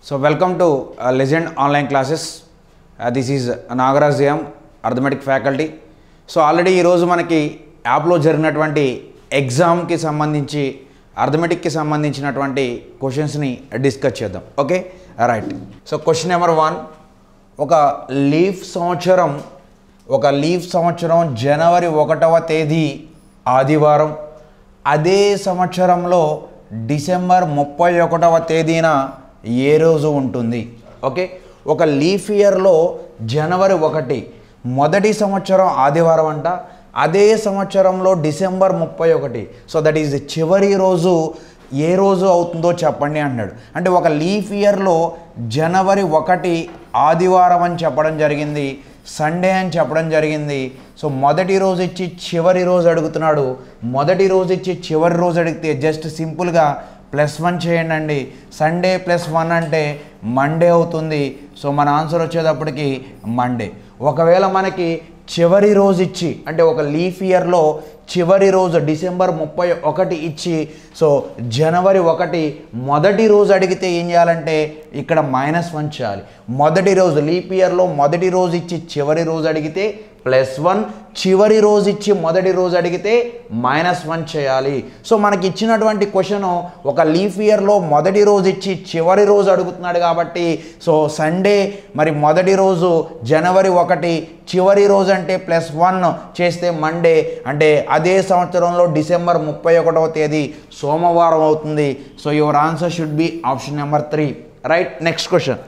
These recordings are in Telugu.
So welcome to uh, Legend online classes. Uh, this is Nagaraj G M arithmetic faculty so already ఈరోజు మనకి యాప్లో జరిగినటువంటి ఎగ్జామ్కి సంబంధించి అర్థమెటిక్కి సంబంధించినటువంటి క్వశ్చన్స్ని డిస్కస్ చేద్దాం okay right so question number one ఒక లీఫ్ సంవత్సరం ఒక లీఫ్ సంవత్సరం జనవరి ఒకటవ తేదీ ఆదివారం అదే సంవత్సరంలో డిసెంబర్ ముప్పై ఒకటవ తేదీన ఏ రోజు ఉంటుంది ఓకే ఒక లీఫ్ ఇయర్లో జనవరి ఒకటి మొదటి సంవత్సరం ఆదివారం అంట అదే సంవత్సరంలో డిసెంబర్ ముప్పై ఒకటి సో దట్ ఈజ్ చివరి రోజు ఏ రోజు అవుతుందో చెప్పండి అంటున్నాడు అంటే ఒక లీఫ్ ఇయర్లో జనవరి ఒకటి ఆదివారం అని చెప్పడం జరిగింది సండే అని చెప్పడం జరిగింది సో మొదటి రోజు ఇచ్చి చివరి రోజు అడుగుతున్నాడు మొదటి రోజు ఇచ్చి చివరి రోజు అడిగితే జస్ట్ సింపుల్గా ప్లస్ వన్ చేయండి అండి సండే ప్లస్ వన్ అంటే మండే అవుతుంది సో మన ఆన్సర్ వచ్చేటప్పటికి మండే ఒకవేళ మనకి చివరి రోజు ఇచ్చి అంటే ఒక లీఫ్ ఇయర్లో చివరి రోజు డిసెంబర్ ముప్పై ఒకటి ఇచ్చి సో జనవరి ఒకటి మొదటి రోజు అడిగితే ఏం చేయాలంటే ఇక్కడ మైనస్ వన్ చేయాలి మొదటి రోజు లీప్ ఇయర్లో మొదటి రోజు ఇచ్చి చివరి రోజు అడిగితే ప్లస్ వన్ చివరి రోజు ఇచ్చి మొదటి రోజు అడిగితే మైనస్ వన్ చేయాలి సో మనకి ఇచ్చినటువంటి క్వశ్చన్ ఒక లీఫ్ ఇయర్లో మొదటి రోజు ఇచ్చి చివరి రోజు అడుగుతున్నాడు కాబట్టి సో సండే మరి మొదటి రోజు జనవరి ఒకటి చివరి రోజు అంటే ప్లస్ వన్ చేస్తే మండే అంటే అదే సంవత్సరంలో డిసెంబర్ ముప్పై ఒకటవ తేదీ సోమవారం అవుతుంది so your answer should be option number three right next question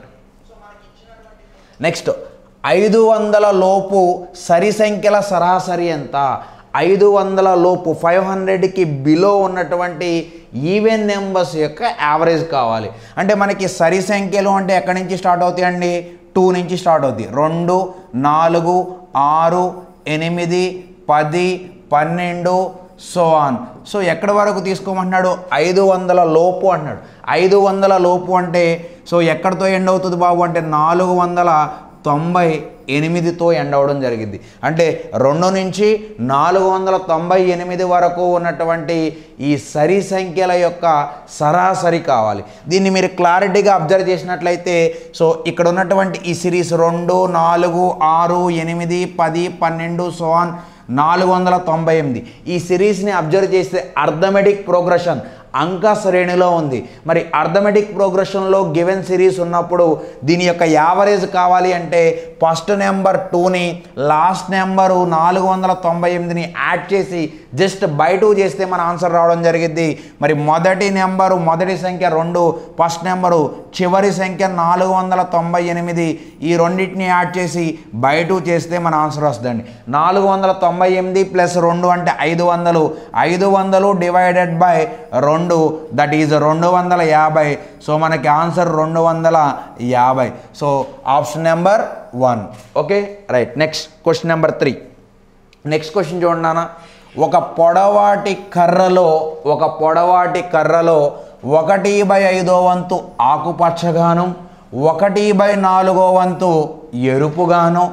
next ఐదు వందల లోపు సరి సంఖ్యల సరాసరి ఎంత ఐదు వందల లోపు ఫైవ్ హండ్రెడ్కి బిలో ఉన్నటువంటి ఈవెన్ నెంబర్స్ యొక్క యావరేజ్ కావాలి అంటే మనకి సరి సంఖ్యలు అంటే ఎక్కడి నుంచి స్టార్ట్ అవుతాయండి టూ నుంచి స్టార్ట్ అవుతాయి రెండు నాలుగు ఆరు ఎనిమిది పది పన్నెండు సో ఆన్ సో ఎక్కడి వరకు తీసుకోమంటున్నాడు ఐదు వందల లోపు అంటున్నాడు ఐదు వందల లోపు అంటే సో ఎక్కడితో ఎండ్ అవుతుంది బాబు అంటే నాలుగు వందల తొంభై ఎనిమిదితో ఎండ్ అవ్వడం జరిగింది అంటే రెండు నుంచి నాలుగు వందల తొంభై ఎనిమిది వరకు ఉన్నటువంటి ఈ సరి సంఖ్యల యొక్క సరాసరి కావాలి దీన్ని మీరు క్లారిటీగా అబ్జర్వ్ చేసినట్లయితే సో ఇక్కడ ఉన్నటువంటి ఈ సిరీస్ రెండు నాలుగు ఆరు ఎనిమిది పది పన్నెండు సోన్ నాలుగు వందల తొంభై ఎనిమిది ఈ సిరీస్ని అబ్జర్వ్ చేస్తే అర్థమెటిక్ ప్రోగ్రెషన్ అంక శ్రేణిలో ఉంది మరి అర్థమెటిక్ ప్రోగ్రెషన్లో గివెన్ సిరీస్ ఉన్నప్పుడు దీని యొక్క యావరేజ్ కావాలి అంటే ఫస్ట్ నెంబర్ టూని లాస్ట్ నెంబరు నాలుగు వందల తొంభై ఎనిమిదిని యాడ్ చేసి జస్ట్ బై టూ చేస్తే మన ఆన్సర్ రావడం జరిగింది మరి మొదటి నెంబరు మొదటి సంఖ్య రెండు ఫస్ట్ నెంబరు చివరి సంఖ్య నాలుగు వందల తొంభై ఎనిమిది ఈ రెండింటిని యాడ్ చేసి బై టూ చేస్తే మన ఆన్సర్ వస్తుందండి నాలుగు వందల తొంభై ఎనిమిది ప్లస్ రెండు అంటే ఐదు వందలు ఐదు వందలు డివైడెడ్ బై రెండు దట్ ఈజ్ రెండు వందల యాభై సో మనకి ఆన్సర్ రెండు వందల యాభై so option number one okay right next question number three next question చూడండి నాన్న ఒక పొడవాటి కర్రలో ఒక పొడవాటి కర్రలో ఒకటి బై ఐదో వంతు ఆకుపచ్చగాను ఒకటి బై నాలుగో వంతు ఎరుపుగాను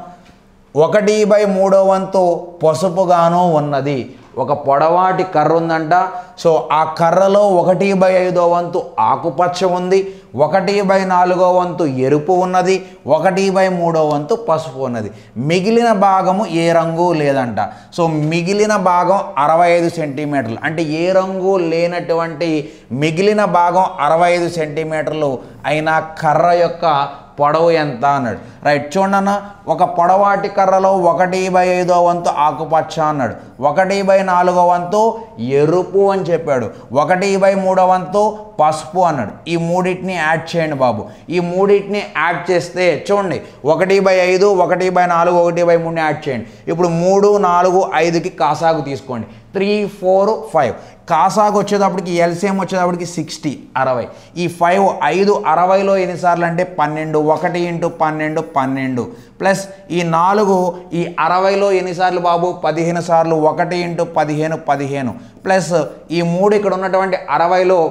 ఒకటి బై మూడో వంతు పసుపుగాను ఉన్నది ఒక పొడవాటి కర్ర ఉందంట సో ఆ కర్రలో ఒకటి బై ఐదో వంతు ఆకుపచ్చ ఉంది ఒకటి బై నాలుగో వంతు ఎరుపు ఉన్నది ఒకటి బై మూడో వంతు పసుపు ఉన్నది మిగిలిన భాగము ఏ రంగు లేదంట సో మిగిలిన భాగం అరవై ఐదు సెంటీమీటర్లు అంటే ఏ రంగు లేనటువంటి మిగిలిన భాగం అరవై ఐదు సెంటీమీటర్లు అయిన కర్ర యొక్క పొడవు ఎంత అన్నాడు రైట్ చూడన్న ఒక పొడవాటి కర్రలో ఒకటి బై ఐదో వంతు ఆకుపచ్చ అన్నాడు ఒకటి బై నాలుగో వంతు ఎరుపు అని చెప్పాడు ఒకటి బై మూడో వంతు పసుపు అన్నాడు ఈ మూడింటిని యాడ్ చేయండి బాబు ఈ మూడింటిని యాడ్ చేస్తే చూడండి ఒకటి బై ఐదు ఒకటి బై నాలుగు ఒకటి బై మూడుని యాడ్ చేయండి ఇప్పుడు మూడు నాలుగు ఐదుకి కాసాగు తీసుకోండి త్రీ ఫోర్ ఫైవ్ కాసాగు వచ్చేటప్పటికి ఎల్సిఎం వచ్చేటప్పటికి సిక్స్టీ అరవై ఈ ఫైవ్ ఐదు అరవైలో ఎన్నిసార్లు అంటే పన్నెండు ఒకటి ఇంటూ పన్నెండు పన్నెండు ప్లస్ ఈ నాలుగు ఈ అరవైలో ఎన్నిసార్లు బాబు పదిహేను సార్లు ఒకటి ఇంటూ పదిహేను పదిహేను ప్లస్ ఈ మూడు ఇక్కడ ఉన్నటువంటి అరవైలో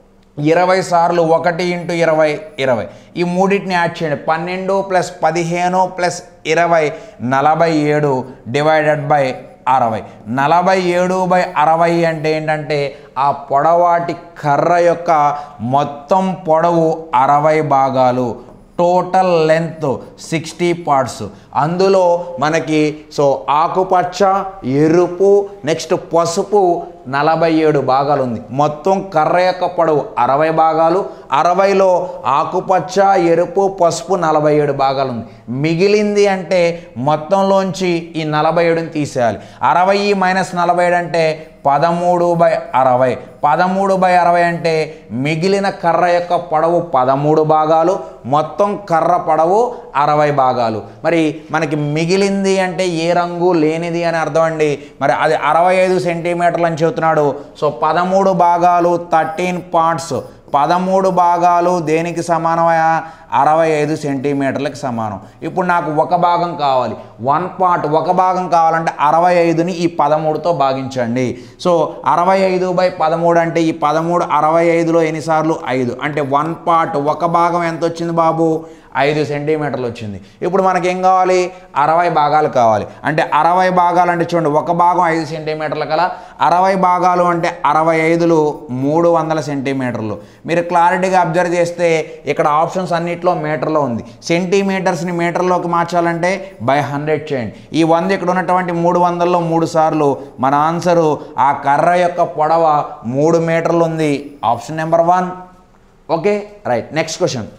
ఇరవై సార్లు ఒకటి ఇంటూ ఇరవై ఇరవై ఈ మూడింటిని యాడ్ చేయండి పన్నెండు ప్లస్ పదిహేను ప్లస్ ఇరవై నలభై ఏడు డివైడెడ్ బై అరవై నలభై ఏడు బై అరవై అంటే ఏంటంటే ఆ పొడవాటి కర్ర యొక్క మొత్తం పొడవు అరవై భాగాలు టోటల్ లెంత్ సిక్స్టీ పార్ట్స్ అందులో మనకి సో ఆకుపచ్చ ఎరుపు నెక్స్ట్ పసుపు నలభై ఏడు భాగాలు ఉంది మొత్తం కర్ర యొక్క పొడవు అరవై భాగాలు అరవైలో ఆకుపచ్చ ఎరుపు పసుపు నలభై ఏడు భాగాలు ఉంది మిగిలింది అంటే మొత్తంలోంచి ఈ నలభై ఏడుని తీసేయాలి అరవై మైనస్ నలభై ఏడు అంటే పదమూడు బై అరవై పదమూడు బై అరవై అంటే మిగిలిన కర్ర యొక్క పొడవు పదమూడు భాగాలు మొత్తం కర్ర పొడవు అరవై భాగాలు మరి మనకి మిగిలింది అంటే ఏ రంగు లేనిది అని అర్థం అండి మరి అది అరవై ఐదు సెంటీమీటర్లు అని చెబుతున్నాడు సో పదమూడు భాగాలు థర్టీన్ పార్ట్స్ పదమూడు భాగాలు దేనికి సమానమయ్యా అరవై ఐదు సెంటీమీటర్లకు సమానం ఇప్పుడు నాకు ఒక భాగం కావాలి వన్ పార్ట్ ఒక భాగం కావాలంటే అరవై ఐదుని ఈ పదమూడుతో భాగించండి సో అరవై ఐదు బై పదమూడు అంటే ఈ పదమూడు అరవై ఐదులో ఎన్నిసార్లు ఐదు అంటే వన్ పార్ట్ ఒక భాగం ఎంత వచ్చింది బాబు ఐదు సెంటీమీటర్లు వచ్చింది ఇప్పుడు మనకి ఏం కావాలి అరవై భాగాలు కావాలి అంటే అరవై భాగాలు అంటే చూడండి ఒక భాగం ఐదు సెంటీమీటర్ల కల అరవై భాగాలు అంటే అరవై ఐదులు మూడు వందల సెంటీమీటర్లు మీరు క్లారిటీగా అబ్జర్వ్ చేస్తే ఇక్కడ ఆప్షన్స్ అన్నిట్లో మీటర్లో ఉంది సెంటీమీటర్స్ని మీటర్లోకి మార్చాలంటే బై హండ్రెడ్ చేయండి ఈ వంద ఇక్కడ ఉన్నటువంటి మూడు వందల్లో మూడు సార్లు మన ఆన్సరు ఆ కర్ర యొక్క పొడవ మూడు మీటర్లు ఉంది option number one okay right next question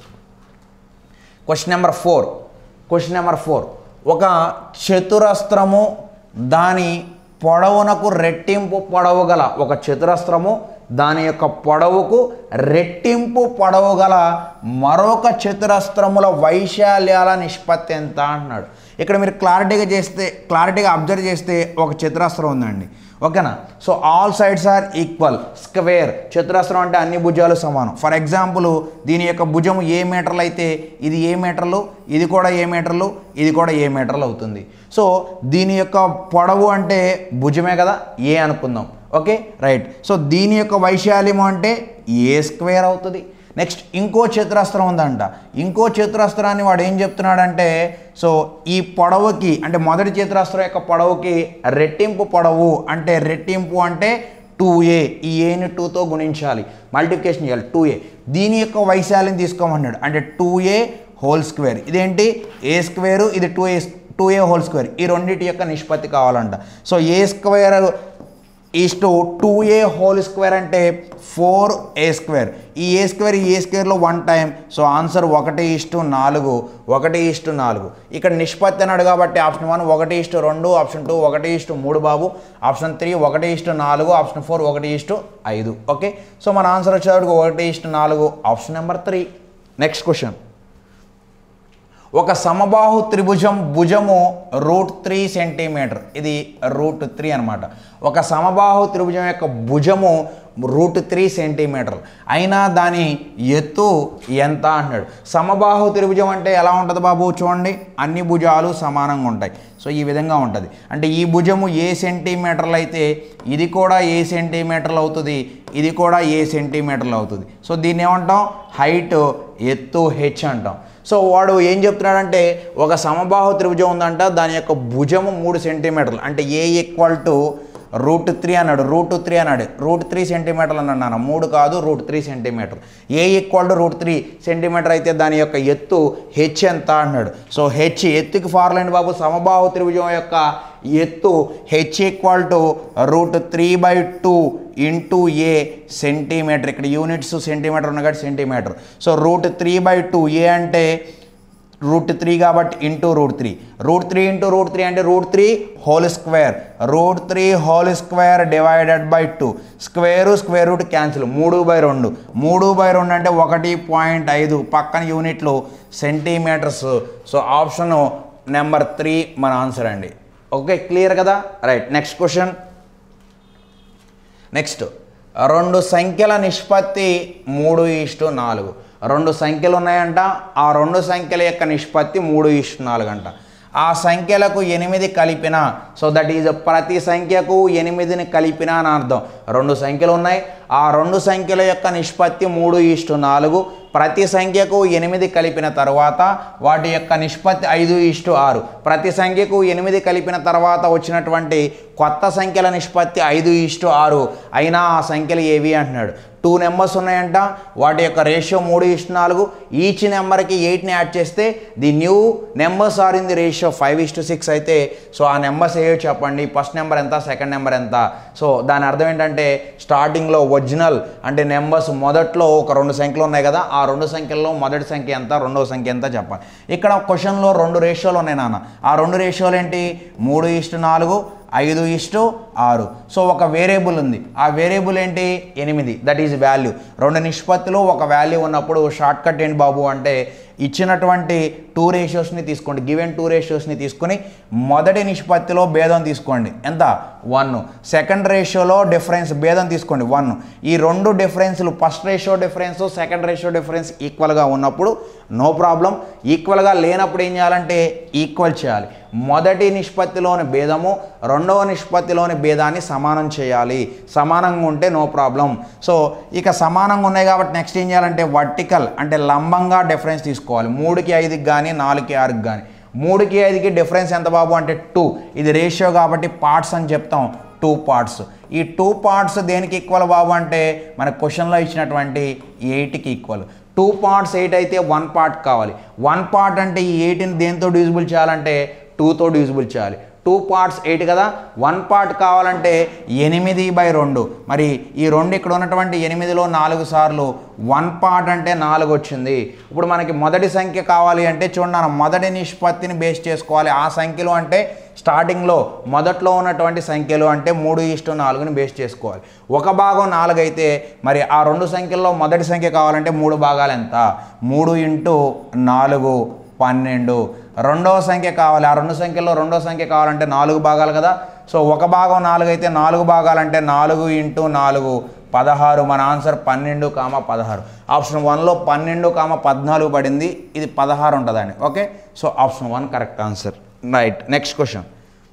question number four question number four ఒక చతురస్త్రము దాని పొడవునకు రెట్టింపు పొడవు గల ఒక చతురస్త్రము దాని యొక్క పొడవుకు రెట్టింపు పొడవు గల మరొక చతురస్త్రముల వైశాల్యాల నిష్పత్తి ఎంత అంటున్నాడు ఇక్కడ మీరు క్లారిటీగా చేస్తే క్లారిటీగా అబ్జర్వ్ చేస్తే ఒక చతురస్త్రం ఉందండి ఓకేనా so all sides are equal square చతురస్రం అంటే అన్ని భుజాలు సమానం ఫర్ ఎగ్జాంపుల్ దీని యొక్క భుజం ఏ మీటర్లు అయితే ఇది ఏ మీటర్లు ఇది కూడా ఏ మీటర్లు ఇది కూడా ఏ మీటర్లు అవుతుంది సో దీని యొక్క పొడవు అంటే భుజమే కదా ఏ అనుకుందాం ఓకే రైట్ సో దీని యొక్క వైశాల్యము అంటే ఏ స్క్వేర్ అవుతుంది నెక్స్ట్ ఇంకో చతురస్త్రం ఉందంట ఇంకో చతురస్త్రాన్ని వాడు ఏం చెప్తున్నాడంటే సో ఈ పొడవుకి అంటే మొదటి చతురస్త్రం యొక్క పొడవుకి రెట్టింపు పొడవు అంటే రెట్టింపు అంటే టూ ఏ ఈ ఏని టూతో గుణించాలి మల్టిప్లికేషన్ చేయాలి టూ ఏ దీని యొక్క వైశాల్యం తీసుకోమన్నాడు అంటే టూ ఏ హోల్ స్క్వేర్ ఇదేంటి ఏ స్క్వేరు ఇది two a two a whole square ఈ రెండింటి యొక్క నిష్పత్తి కావాలంట so a square is to two a whole square అంటే ఫోర్ ఏ స్క్వేర్ ఈ ఏ స్క్వేర్ ఈ ఏ స్క్వేర్లో వన్ టైం సో ఆన్సర్ ఒకటి ఇష్టు నాలుగు ఒకటి ఇష్టు నాలుగు ఇక్కడ నిష్పత్తి అన్నాడు కాబట్టి ఆప్షన్ వన్ ఒకటి ఇష్టు రెండు ఆప్షన్ టూ ఒకటి ఇష్టు మూడు బాబు ఆప్షన్ త్రీ ఒకటి ఇష్టు నాలుగు ఆప్షన్ ఫోర్ ఒకటి ఇష్టు ఐదు ఓకే సో మన ఆన్సర్ వచ్చేటప్పుడు ఒకటి ఇష్టు నాలుగు option number three next question ఒక సమబాహు త్రిభుజం భుజము రూట్ త్రీ సెంటీమీటర్ ఇది రూట్ త్రీ అనమాట ఒక సమబాహు త్రిభుజం యొక్క భుజము రూట్ త్రీ సెంటీమీటర్లు అయినా దాని ఎత్తు ఎంత అంటున్నాడు సమబాహు త్రిభుజం అంటే ఎలా ఉంటుంది బాబు చూడండి అన్ని భుజాలు సమానంగా ఉంటాయి సో ఈ విధంగా ఉంటుంది అంటే ఈ భుజము ఏ సెంటీమీటర్లు అయితే ఇది కూడా ఏ సెంటీమీటర్లు అవుతుంది ఇది కూడా ఏ సెంటీమీటర్లు అవుతుంది సో దీన్ని ఏమంటాం హైట్ ఎత్తు హెచ్ అంటాం సో వాడు ఏం చెప్తున్నాడంటే ఒక సమబాహు త్రిభుజం ఉందంట దాని యొక్క భుజము మూడు సెంటీమీటర్లు అంటే a equal to root three అన్నాడు రూట్ త్రీ అన్నాడు రూట్ త్రీ సెంటీమీటర్లు అన్నాడు నాన్న మూడు కాదు root three centimetre a equal to root three centimetre అయితే దాని యొక్క ఎత్తు హెచ్ ఎంత అన్నాడు సో హెచ్ ఎత్తుకి ఫార్ములా ఏంటి బాబు సమబాహు త్రిభుజం యొక్క ఎత్తు H equal to root three by two into a centimetre ఇక్కడ యూనిట్స్ సెంటీమీటర్ ఉన్నాయి కాబట్టి centimetre so root three by two a అంటే రూట్ త్రీ కాబట్టి into root three root three into root three అంటే root three whole square root three whole square divided by two square square root cancel మూడు బై రెండు మూడు బై రెండు అంటే ఒకటి పాయింట్ ఐదు పక్కన యూనిట్లు centimetres so option number three మన ఆన్సర్ అండి ఓకే క్లియర్ కదా రైట్ నెక్స్ట్ క్వశ్చన్ నెక్స్ట్ రెండు సంఖ్యల నిష్పత్తి మూడు ఈస్టు నాలుగు రెండు సంఖ్యలు ఉన్నాయంట ఆ రెండు సంఖ్యల యొక్క నిష్పత్తి మూడు ఈస్టు నాలుగు అంట ఆ సంఖ్యలకు ఎనిమిది కలిపిన సో దట్ ఈజ్ ప్రతి సంఖ్యకు ఎనిమిదిని కలిపిన అని అర్థం రెండు సంఖ్యలు ఉన్నాయి ఆ రెండు సంఖ్యల యొక్క నిష్పత్తి మూడు ఈస్టు నాలుగు ప్రతి సంఖ్యకు ఎనిమిది కలిపిన తర్వాత వాటి యొక్క నిష్పత్తి ఐదు ఇష్టు ఆరు ప్రతి సంఖ్యకు ఎనిమిది కలిపిన తర్వాత వచ్చినటువంటి కొత్త సంఖ్యల నిష్పత్తి ఐదు ఇష్టు ఆరు అయినా ఆ సంఖ్యలు ఏవి అంటున్నాడు టూ నెంబర్స్ ఉన్నాయంట వాటి యొక్క రేషియో మూడు ఇష్టు నాలుగు ఈచ్ నెంబర్కి ఎయిట్ని యాడ్ చేస్తే the new numbers are in the ratio five is to six అయితే సో ఆ నెంబర్స్ ఏవో చెప్పండి ఫస్ట్ నెంబర్ ఎంత సెకండ్ నెంబర్ ఎంత సో దాని అర్థం ఏంటంటే స్టార్టింగ్లో ఒరిజినల్ అంటే నెంబర్స్ మొదట్లో ఒక రెండు సంఖ్యలు ఉన్నాయి కదా ఆ రెండు సంఖ్యల్లో మొదటి సంఖ్య ఎంత రెండవ సంఖ్య ఎంత చెప్పాలి ఇక్కడ క్వశ్చన్లో రెండు రేషియోలు ఉన్నాయి నాన్న ఆ రెండు రేషియోలు ఏంటి మూడు ఇష్టు నాలుగు ఐదు ఇష్టు ఆరు సో ఒక వేరియబుల్ ఉంది ఆ వేరియబుల్ ఏంటి ఎనిమిది దట్ ఈజ్ వాల్యూ రెండు నిష్పత్తులు ఒక వాల్యూ ఉన్నప్పుడు షార్ట్ కట్ ఏంటి బాబు అంటే ఇచ్చినటువంటి టూ రేషియోస్ని తీసుకోండి గివెన్ టూ రేషియోస్ని తీసుకొని మొదటి నిష్పత్తిలో భేదం తీసుకోండి ఎంత వన్ సెకండ్ రేషియోలో డిఫరెన్స్ భేదం తీసుకోండి వన్ ఈ రెండు డిఫరెన్స్లు first ratio difference second ratio difference ఈక్వల్గా ఉన్నప్పుడు నో ప్రాబ్లం ఈక్వల్గా లేనప్పుడు ఏం చేయాలంటే ఈక్వల్ చేయాలి మొదటి నిష్పత్తిలోని భేదము రెండవ నిష్పత్తిలోని భేదాన్ని సమానం చేయాలి సమానంగా ఉంటే నో ప్రాబ్లం సో ఇక సమానంగా ఉన్నాయి కాబట్టి నెక్స్ట్ ఏం చేయాలంటే వర్టికల్ అంటే లంబంగా డిఫరెన్స్ తీసుకోవాలి మూడుకి ఐదుకి కానీ నాలుగుకి ఆరుకి కానీ మూడుకి ఐదుకి డిఫరెన్స్ ఎంత బాబు అంటే టూ ఇది రేషియో కాబట్టి పార్ట్స్ అని చెప్తాం టూ పార్ట్స్ ఈ టూ పార్ట్స్ దేనికి ఈక్వల్ బాబు అంటే మన క్వశ్చన్లో ఇచ్చినటువంటి ఎయిట్కి ఈక్వల్ టూ పార్ట్స్ ఎయిట్ అయితే వన్ పార్ట్ కావాలి వన్ పార్ట్ అంటే ఈ ఎయిట్ని దేంతో డివిజిబుల్ చేయాలంటే టూతో డివిజిబుల్ చేయాలి టూ పార్ట్స్ ఎయిట్ కదా వన్ పార్ట్ కావాలంటే ఎనిమిది బై రెండు మరి ఈ రెండు ఇక్కడ ఉన్నటువంటి ఎనిమిదిలో నాలుగు సార్లు వన్ పార్ట్ అంటే నాలుగు వచ్చింది ఇప్పుడు మనకి మొదటి సంఖ్య కావాలి అంటే చూడండి మొదటి నిష్పత్తిని బేస్ చేసుకోవాలి ఆ సంఖ్యలు అంటే స్టార్టింగ్లో మొదట్లో ఉన్నటువంటి సంఖ్యలు అంటే మూడు ఇష్టు నాలుగుని బేస్ చేసుకోవాలి ఒక భాగం నాలుగు అయితే మరి ఆ రెండు సంఖ్యల్లో మొదటి సంఖ్య కావాలంటే మూడు భాగాలు ఎంత మూడు ఇంటూ నాలుగు పన్నెండు రెండవ సంఖ్య కావాలి ఆ రెండు సంఖ్యల్లో రెండో సంఖ్య కావాలంటే నాలుగు భాగాలు కదా సో ఒక భాగం నాలుగు అయితే నాలుగు భాగాలంటే నాలుగు ఇంటూ నాలుగు పదహారు మన ఆన్సర్ పన్నెండు కామ పదహారు ఆప్షన్ వన్లో పన్నెండు కామ పద్నాలుగు పడింది ఇది పదహారు ఉంటుందండి okay so option one correct answer right next question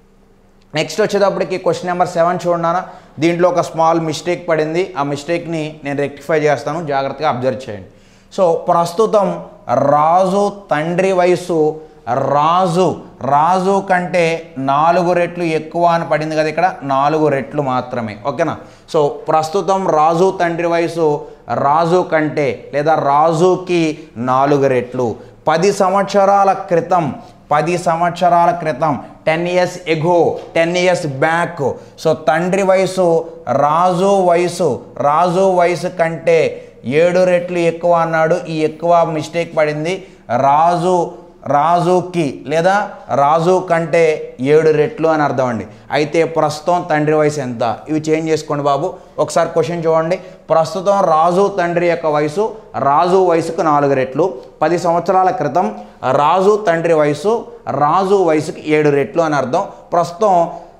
next వచ్చేటప్పటికి క్వశ్చన్ నెంబర్ సెవెన్ చూడనా దీంట్లో ఒక స్మాల్ మిస్టేక్ పడింది ఆ మిస్టేక్ని నేను రెక్టిఫై చేస్తాను జాగ్రత్తగా అబ్జర్వ్ చేయండి సో ప్రస్తుతం రాజు తండ్రి వయసు రాజు రాజు కంటే నాలుగు రెట్లు ఎక్కువ అని పడింది కదా ఇక్కడ నాలుగు రెట్లు మాత్రమే ఓకేనా సో ప్రస్తుతం రాజు తండ్రి వయసు రాజు కంటే లేదా రాజుకి నాలుగు రెట్లు పది సంవత్సరాల క్రితం పది సంవత్సరాల క్రితం ten years ago ten years back so తండ్రి వయసు రాజు వయసు రాజు వయసు కంటే ఏడు రెట్లు ఎక్కువ అన్నాడు ఈ ఎక్కువ మిస్టేక్ పడింది రాజు రాజుకి లేదా రాజు కంటే ఏడు రెట్లు అని అర్థం అండి అయితే ప్రస్తుతం తండ్రి వయసు ఎంత ఇవి చేంజ్ చేసుకోండి బాబు ఒకసారి క్వశ్చన్ చూడండి ప్రస్తుతం రాజు తండ్రి యొక్క వయసు రాజు వయసుకు నాలుగు రెట్లు పది సంవత్సరాల క్రితం రాజు తండ్రి వయసు రాజు వయసుకి ఏడు రెట్లు అని అర్థం ప్రస్తుతం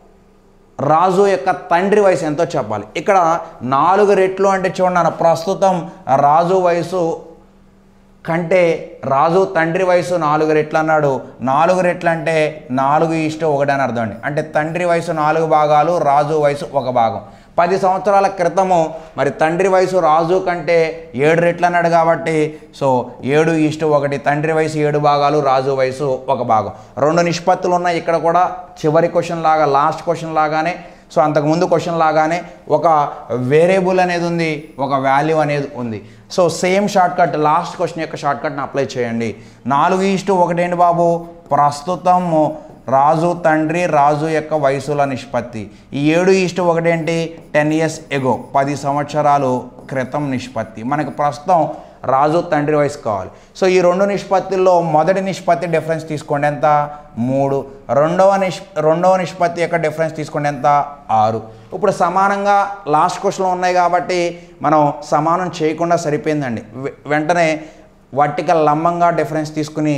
రాజు యొక్క తండ్రి వయసు ఎంతో చెప్పాలి ఇక్కడ నాలుగు రెట్లు అంటే చూడండి ప్రస్తుతం రాజు వయసు కంటే రాజు తండ్రి వయసు నాలుగు రెట్లు అన్నాడు నాలుగు రెట్లు అంటే నాలుగు ఇష్ట ఒకటి అని అర్థం అండి అంటే తండ్రి వయసు నాలుగు భాగాలు రాజు వయసు ఒక భాగం పది సంవత్సరాల క్రితము మరి తండ్రి వయసు రాజు కంటే ఏడు రెట్లు అన్నాడు కాబట్టి సో ఏడు ఇష్ట ఒకటి తండ్రి వయసు ఏడు భాగాలు రాజు వయసు ఒక భాగం రెండు నిష్పత్తులు ఉన్నాయి ఇక్కడ కూడా చివరి క్వశ్చన్ లాగా లాస్ట్ క్వశ్చన్ లాగానే సో అంతకుముందు క్వశ్చన్ లాగానే ఒక వేరియబుల్ అనేది ఉంది ఒక వాల్యూ అనేది ఉంది so same short cut last question యొక్క షార్ట్ కట్ని అప్లై చేయండి నాలుగు ఈస్టు ఒకటేంటి బాబు ప్రస్తుతం రాజు తండ్రి రాజు యొక్క వయసుల నిష్పత్తి ఈ ఏడు ఈస్టు ఒకటేంటి టెన్ ఇయర్స్ ఎగో పది సంవత్సరాలు క్రితం నిష్పత్తి మనకి ప్రస్తుతం రాజు తండ్రి వయసు కావాలి సో ఈ రెండు నిష్పత్తుల్లో మొదటి నిష్పత్తి డిఫరెన్స్ తీసుకోండి ఎంత మూడు రెండవ నిష్ రెండవ నిష్పత్తి యొక్క డిఫరెన్స్ తీసుకోండి ఎంత ఆరు ఇప్పుడు సమానంగా లాస్ట్ క్వశ్చన్లో ఉన్నాయి కాబట్టి మనం సమానం చేయకుండా సరిపోయిందండి వె- వెంటనే వర్టికల్ లంబంగా డిఫరెన్స్ తీసుకుని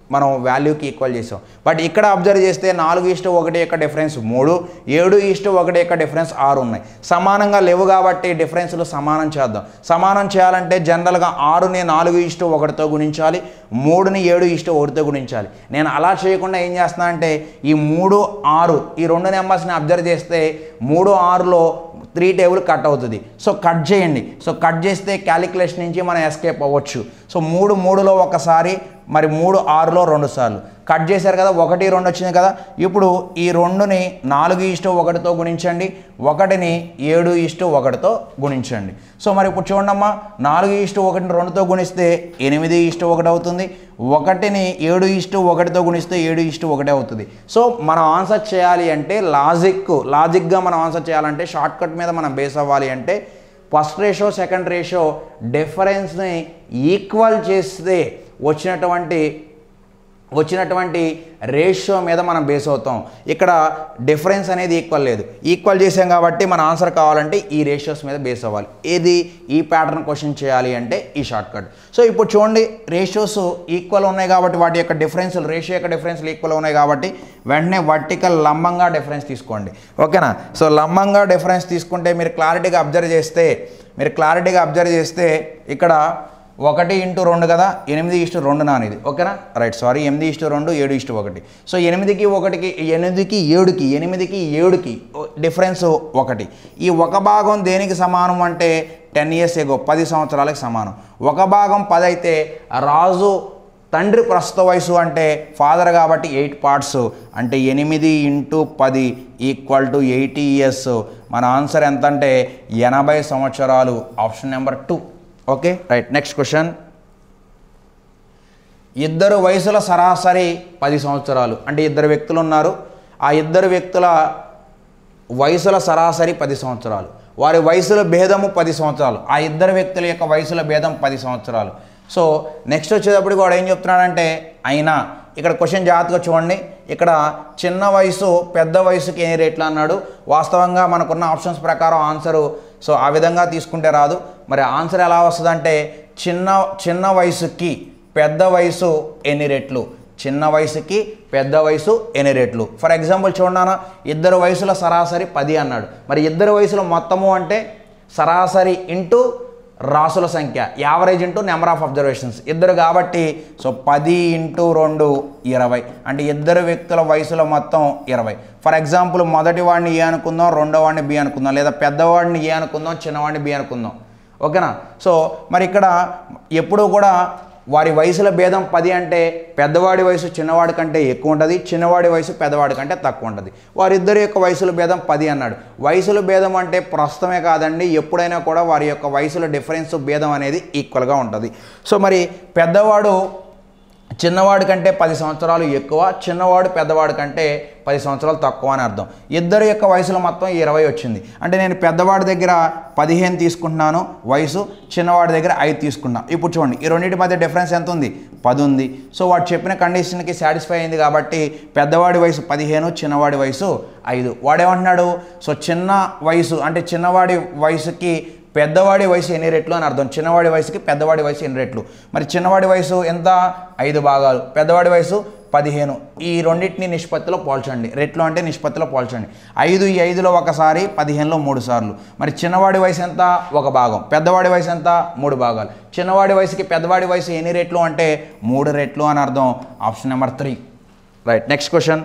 మనం వాల్యూకి ఈక్వల్ చేసాం బట్ ఇక్కడ అబ్జర్వ్ చేస్తే నాలుగు ఇష్టు ఒకటి యొక్క డిఫరెన్స్ మూడు ఏడు ఇష్టు ఒకటి యొక్క డిఫరెన్స్ ఆరు ఉన్నాయి సమానంగా లేవు కాబట్టి డిఫరెన్స్లు సమానం చేద్దాం సమానం చేయాలంటే జనరల్గా ఆరుని నాలుగు ఇష్టు ఒకటితో గుణించాలి మూడుని ఏడు ఇష్టు ఒకటితో గుణించాలి నేను అలా చేయకుండా ఏం చేస్తున్నా అంటే ఈ మూడు ఆరు ఈ రెండు నెంబర్స్ని అబ్జర్వ్ చేస్తే మూడు ఆరులో త్రీ టేబుల్ కట్ అవుతుంది సో కట్ చేయండి సో కట్ చేస్తే క్యాలిక్యులేషన్ నుంచి మనం ఎస్కేప్ అవ్వచ్చు సో మూడు మూడులో ఒకసారి మరి మూడు ఆరులో రెండు సార్లు కట్ చేశారు కదా ఒకటి రెండు వచ్చింది కదా ఇప్పుడు ఈ రెండుని నాలుగు ఇష్టు ఒకటితో గుణించండి ఒకటిని ఏడు ఇష్టు ఒకటితో గుణించండి సో మరి ఇప్పుడు చూడమ్మా నాలుగు ఇష్టు ఒకటిని రెండుతో గుణిస్తే ఎనిమిది ఇష్టు ఒకటి అవుతుంది ఒకటిని ఏడు ఇష్టు ఒకటితో గుణిస్తే ఏడు ఇష్టు ఒకటే అవుతుంది సో మనం ఆన్సర్ చేయాలి అంటే లాజిక్ లాజిక్గా మనం ఆన్సర్ చేయాలంటే షార్ట్ కట్ మీద మనం బేస్ అవ్వాలి అంటే ఫస్ట్ రేషో సెకండ్ రేషో డిఫరెన్స్ని ఈక్వల్ చేస్తే వచ్చినటువంటి వచ్చినటువంటి రేషియో మీద మనం బేస్ అవుతాం ఇక్కడ డిఫరెన్స్ అనేది ఈక్వల్ లేదు ఈక్వల్ చేసాం కాబట్టి మన ఆన్సర్ కావాలంటే ఈ రేషియోస్ మీద బేస్ అవ్వాలి ఏది ఈ ప్యాటర్న్ క్వశ్చన్ చేయాలి అంటే ఈ షార్ట్ కట్ సో ఇప్పుడు చూడండి రేషియోస్ ఈక్వల్ ఉన్నాయి కాబట్టి వాటి యొక్క డిఫరెన్స్ రేషియో యొక్క డిఫరెన్స్లు ఈక్వల్ ఉన్నాయి కాబట్టి వెంటనే వర్టికల్ లంబంగా డిఫరెన్స్ తీసుకోండి ఓకేనా సో లంబంగా డిఫరెన్స్ తీసుకుంటే మీరు క్లారిటీగా అబ్జర్వ్ చేస్తే మీరు క్లారిటీగా అబ్జర్వ్ చేస్తే ఇక్కడ ఒకటి ఇంటూ రెండు కదా ఎనిమిది ఇష్టు రెండు నానిది ఓకేనా రైట్ సారీ ఎనిమిది ఇష్టు రెండు ఏడు ఇష్టు ఒకటి సో ఎనిమిదికి ఒకటికి ఎనిమిదికి ఏడుకి ఎనిమిదికి ఏడుకి డిఫరెన్స్ ఒకటి ఈ ఒక భాగం దేనికి సమానం అంటే టెన్ ఇయర్స్ ఎగో పది సంవత్సరాలకు సమానం ఒక భాగం పది అయితే రాజు తండ్రి ప్రస్తుత వయసు అంటే ఫాదర్ కాబట్టి ఎయిట్ పార్ట్స్ అంటే ఎనిమిది ఇంటూ పది ఈక్వల్ టు ఎయిటీ ఇయర్స్ మన ఆన్సర్ ఎంత అంటే ఎనభై సంవత్సరాలు option number two okay right next question ఇద్దరు వయసుల సరాసరి పది సంవత్సరాలు అంటే ఇద్దరు వ్యక్తులు ఉన్నారు ఆ ఇద్దరు వ్యక్తుల వయసుల సరాసరి పది సంవత్సరాలు వారి వయసుల భేదము పది సంవత్సరాలు ఆ ఇద్దరు వ్యక్తుల యొక్క వయసుల భేదం పది సంవత్సరాలు సో నెక్స్ట్ వచ్చేటప్పుడు కూడా ఏం చెప్తున్నాడంటే అయినా ఇక్కడ క్వశ్చన్ జాగ్రత్తగా చూడండి ఇక్కడ చిన్న వయసు పెద్ద వయసుకి ఎన్ని రేట్లు అన్నాడు వాస్తవంగా మనకున్న ఆప్షన్స్ ప్రకారం ఆన్సరు సో ఆ విధంగా తీసుకుంటే రాదు మరి ఆన్సర్ ఎలా వస్తుందంటే చిన్న చిన్న వయసుకి పెద్ద వయసు ఎన్ని రెట్లు చిన్న వయసుకి పెద్ద వయసు ఎన్ని రెట్లు ఫర్ ఎగ్జాంపుల్ చూడనా ఇద్దరు వయసుల సరాసరి పది అన్నాడు మరి ఇద్దరు వయసుల మొత్తము అంటే సరాసరి ఇంటూ రాసుల సంఖ్య average into number of observations ఇద్దరు కాబట్టి సో పది ఇంటూ రెండు ఇరవై అంటే ఇద్దరు వ్యక్తుల వయసుల మొత్తం ఇరవై ఫర్ ఎగ్జాంపుల్ మొదటి వాడిని ఏ అనుకుందాం రెండో వాడిని బి అనుకుందాం లేదా పెద్దవాడిని ఏ అనుకుందాం చిన్నవాడిని బి అనుకుందాం ఓకేనా సో మరి ఇక్కడ ఎప్పుడూ కూడా వారి వయసుల భేదం పది అంటే పెద్దవాడి వయసు చిన్నవాడి కంటే ఎక్కువ ఉంటుంది చిన్నవాడి వయసు పెద్దవాడి కంటే తక్కువ ఉంటుంది వారిద్దరి యొక్క వయసుల భేదం పది అన్నాడు వయసుల భేదం అంటే ప్రస్తుతమే కాదండి ఎప్పుడైనా కూడా వారి యొక్క వయసుల డిఫరెన్స్ భేదం అనేది ఈక్వల్గా ఉంటుంది సో మరి పెద్దవాడు చిన్నవాడి కంటే పది సంవత్సరాలు ఎక్కువ చిన్నవాడు పెద్దవాడి కంటే పది సంవత్సరాలు తక్కువ అని అర్థం ఇద్దరు యొక్క వయసులో మొత్తం ఇరవై వచ్చింది అంటే నేను పెద్దవాడి దగ్గర పదిహేను తీసుకుంటున్నాను వయసు చిన్నవాడి దగ్గర ఐదు తీసుకున్నా ఇప్పుడు చూడండి ఈ రెండింటి మధ్య డిఫరెన్స్ ఎంత ఉంది పది ఉంది సో వాడు చెప్పిన కండిషన్కి సాటిస్ఫై అయింది కాబట్టి పెద్దవాడి వయసు పదిహేను చిన్నవాడి వయసు ఐదు వాడేమంటున్నాడు సో చిన్న వయసు అంటే చిన్నవాడి వయసుకి పెద్దవాడి వయసు ఎన్ని రెట్లు అని అర్థం చిన్నవాడి వయసుకి పెద్దవాడి వయసు ఎన్ని రెట్లు మరి చిన్నవాడి వయసు ఎంత ఐదు భాగాలు పెద్దవాడి వయసు పదిహేను ఈ రెండింటిని నిష్పత్తిలో పోల్చండి రెట్లు అంటే నిష్పత్తిలో పోల్చండి ఐదు ఈ ఐదులో ఒకసారి పదిహేనులో మూడు సార్లు మరి చిన్నవాడి వయసు ఎంత ఒక భాగం పెద్దవాడి వయసు ఎంత మూడు భాగాలు చిన్నవాడి వయసుకి పెద్దవాడి వయసు ఎన్ని రెట్లు అంటే మూడు రెట్లు అని అర్థం option number three right next question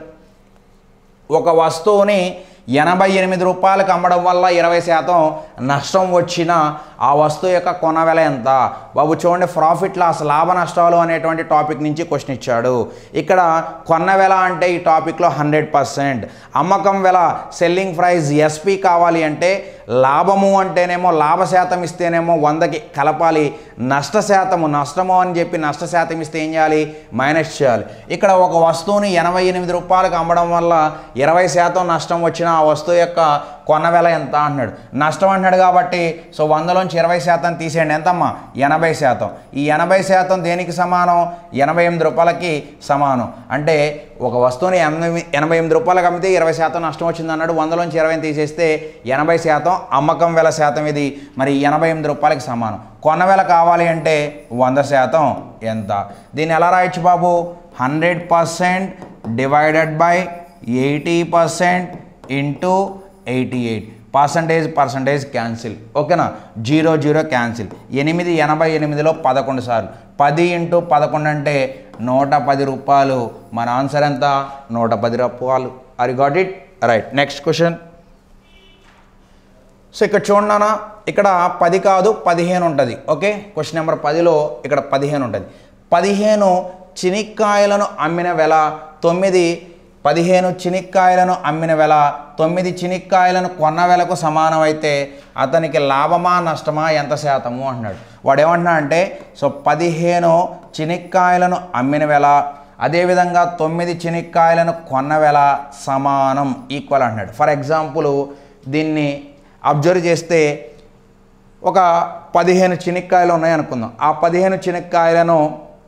ఒక వస్తువుని ఎనభై ఎనిమిది రూపాయలకు అమ్మడం వల్ల ఇరవై శాతం నష్టం వచ్చిన ఆ వస్తువు యొక్క కొన వెల ఎంత బాబు చూడండి ప్రాఫిట్ లాస్ లాభ నష్టాలు అనేటువంటి టాపిక్ నుంచి క్వశ్చన్ ఇచ్చాడు ఇక్కడ కొన్న వెల అంటే ఈ టాపిక్లో హండ్రెడ్ పర్సెంట్ అమ్మకం వెల సెల్లింగ్ ప్రైస్ ఎస్పీ కావాలి అంటే లాభము అంటేనేమో లాభ శాతం ఇస్తేనేమో వందకి కలపాలి నష్ట శాతము నష్టము అని చెప్పి నష్ట శాతం ఇస్తే ఏం చేయాలి మైనస్ చేయాలి ఇక్కడ ఒక వస్తువుని ఎనభై ఎనిమిది రూపాయలకు అమ్మడం వల్ల ఇరవై శాతం నష్టం వచ్చిన ఆ వస్తువు యొక్క కొన్న వెల ఎంత అంటున్నాడు నష్టం అంటున్నాడు కాబట్టి సో వందలోంచి ఇరవై శాతం తీసేయండి ఎంతమ్మా ఎనభై శాతం ఈ ఎనభై శాతం దేనికి సమానం ఎనభై ఎనిమిది రూపాయలకి సమానం అంటే ఒక వస్తువుని ఎనభై ఎనభై ఎనిమిది రూపాయలకు అమ్మితే ఇరవై శాతం నష్టం వచ్చింది అన్నాడు వందలోంచి ఇరవై తీసేస్తే ఎనభై శాతం అమ్మకం వెల శాతం ఇది మరి ఎనభై ఎనిమిది రూపాయలకి సమానం కొన్న వెల కావాలి అంటే వంద శాతం ఎంత దీన్ని ఎలా రాయొచ్చు బాబు hundred percent divided by eighty percent into eighty eight percentage percentage cancel ఓకేనా జీరో జీరో క్యాన్సిల్ ఎనిమిది ఎనభై ఎనిమిదిలో పదకొండు సార్లు పది ఇంటూ పదకొండు అంటే నూట పది రూపాయలు మన ఆన్సర్ ఎంత నూట పది రూపాయలు are got it right next question so ఇక్కడ చూడన్నా ఇక్కడ పది కాదు పదిహేను ఉంటుంది ఓకే క్వశ్చన్ నెంబర్ పదిలో ఇక్కడ పదిహేను ఉంటుంది పదిహేను చినిక్కాయలను అమ్మిన వెల తొమ్మిది పదిహేను చినిక్కాయలను అమ్మిన వెల తొమ్మిది చినిక్కాయలను కొన్న వెలకు సమానమైతే అతనికి లాభమా నష్టమా ఎంత శాతము అంటున్నాడు వాడు ఏమంటున్నాడు అంటే సో పదిహేను చినిక్కాయలను అమ్మిన వెల అదేవిధంగా తొమ్మిది చినిక్కాయలను కొన్న వెల సమానం ఈక్వల్ అంటున్నాడు ఫర్ ఎగ్జాంపుల్ దీన్ని అబ్జర్వ్ చేస్తే ఒక పదిహేను చినిక్కాయలు ఉన్నాయి అనుకుందాం ఆ పదిహేను చినిక్కాయలను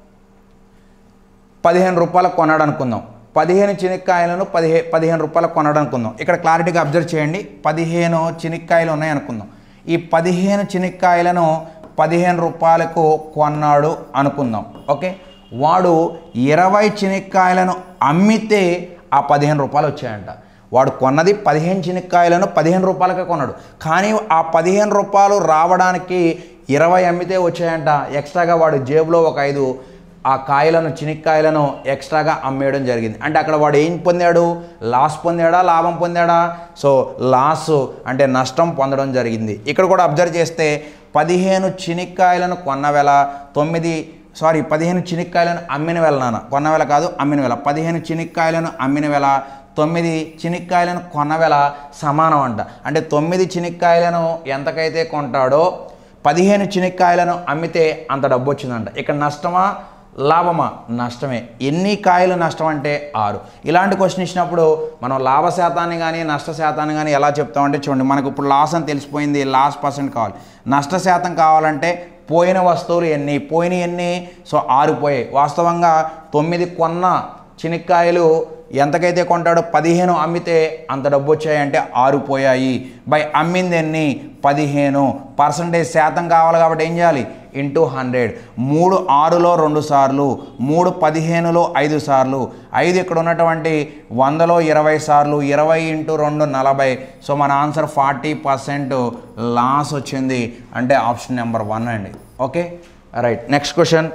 పదిహేను రూపాయలకు కొన్నాడు అనుకుందాం పదిహేను చినిక్కాయలను పదిహే పదిహేను రూపాయలకు కొన్నాడు అనుకుందాం ఇక్కడ క్లారిటీగా అబ్జర్వ్ చేయండి పదిహేను చినిక్కాయలు ఉన్నాయి అనుకుందాం ఈ పదిహేను చినిక్కాయలను పదిహేను రూపాయలకు కొన్నాడు అనుకుందాం ఓకే వాడు ఇరవై చినిక్కాయలను అమ్మితే ఆ పదిహేను రూపాయలు వచ్చాయంట వాడు కొన్నది పదిహేను చినిక్కాయలను పదిహేను రూపాయలకే కొన్నాడు కానీ ఆ పదిహేను రూపాయలు రావడానికి ఇరవై అమ్మితే వచ్చాయంట ఎక్స్ట్రాగా వాడు జేబులో ఒక ఐదు ఆ కాయలను చినిక్కాయలను ఎక్స్ట్రాగా అమ్మేయడం జరిగింది అంటే అక్కడ వాడు ఏం పొందాడు లాస్ పొందాడా లాభం పొందాడా సో లాస్ అంటే నష్టం పొందడం జరిగింది ఇక్కడ కూడా అబ్జర్వ్ చేస్తే పదిహేను చినిక్కాయలను కొన్న వెల తొమ్మిది సారీ పదిహేను చినిక్కాయలను అమ్మిన వెల నాన్న కొన్న వెల కాదు అమ్మిన వెల పదిహేను చినిక్కాయలను అమ్మిన వెల తొమ్మిది చినిక్కాయలను కొన్న వెల సమానం అంట అంటే తొమ్మిది చినిక్కాయలను ఎంతకైతే కొంటాడో పదిహేను చినిక్కాయలను అమ్మితే అంత డబ్బు వచ్చిందంట ఇక్కడ నష్టమా లాభమా నష్టమే ఎన్ని కాయలు నష్టం అంటే ఆరు ఇలాంటి క్వశ్చన్ ఇచ్చినప్పుడు మనం లాభ శాతాన్ని కానీ నష్ట శాతాన్ని కానీ ఎలా చెప్తామంటే చూడండి మనకు ఇప్పుడు లాస్ అని తెలిసిపోయింది లాస్ పర్సెంట్ కావాలి నష్ట శాతం కావాలంటే పోయిన వస్తువులు ఎన్ని పోయిన ఎన్ని సో ఆరు పోయాయి వాస్తవంగా తొమ్మిది కొన్న చినిక్కాయలు ఎంతకైతే కొంటాడో పదిహేను అమ్మితే అంత డబ్బు వచ్చాయంటే ఆరు పోయాయి బై అమ్మింది ఎన్ని పదిహేను పర్సంటేజ్ శాతం కావాలి కాబట్టి ఏం చేయాలి ఇంటూ హండ్రెడ్ మూడు ఆరులో రెండు సార్లు మూడు పదిహేనులో ఐదు సార్లు ఐదు ఇక్కడ ఉన్నటువంటి వందలో ఇరవై సార్లు ఇరవై ఇంటూ రెండు నలభై సో మన ఆన్సర్ ఫార్టీ పర్సెంట్ లాస్ వచ్చింది అంటే ఆప్షన్ నెంబర్ వన్ అండి ఓకే రైట్ నెక్స్ట్ క్వశ్చన్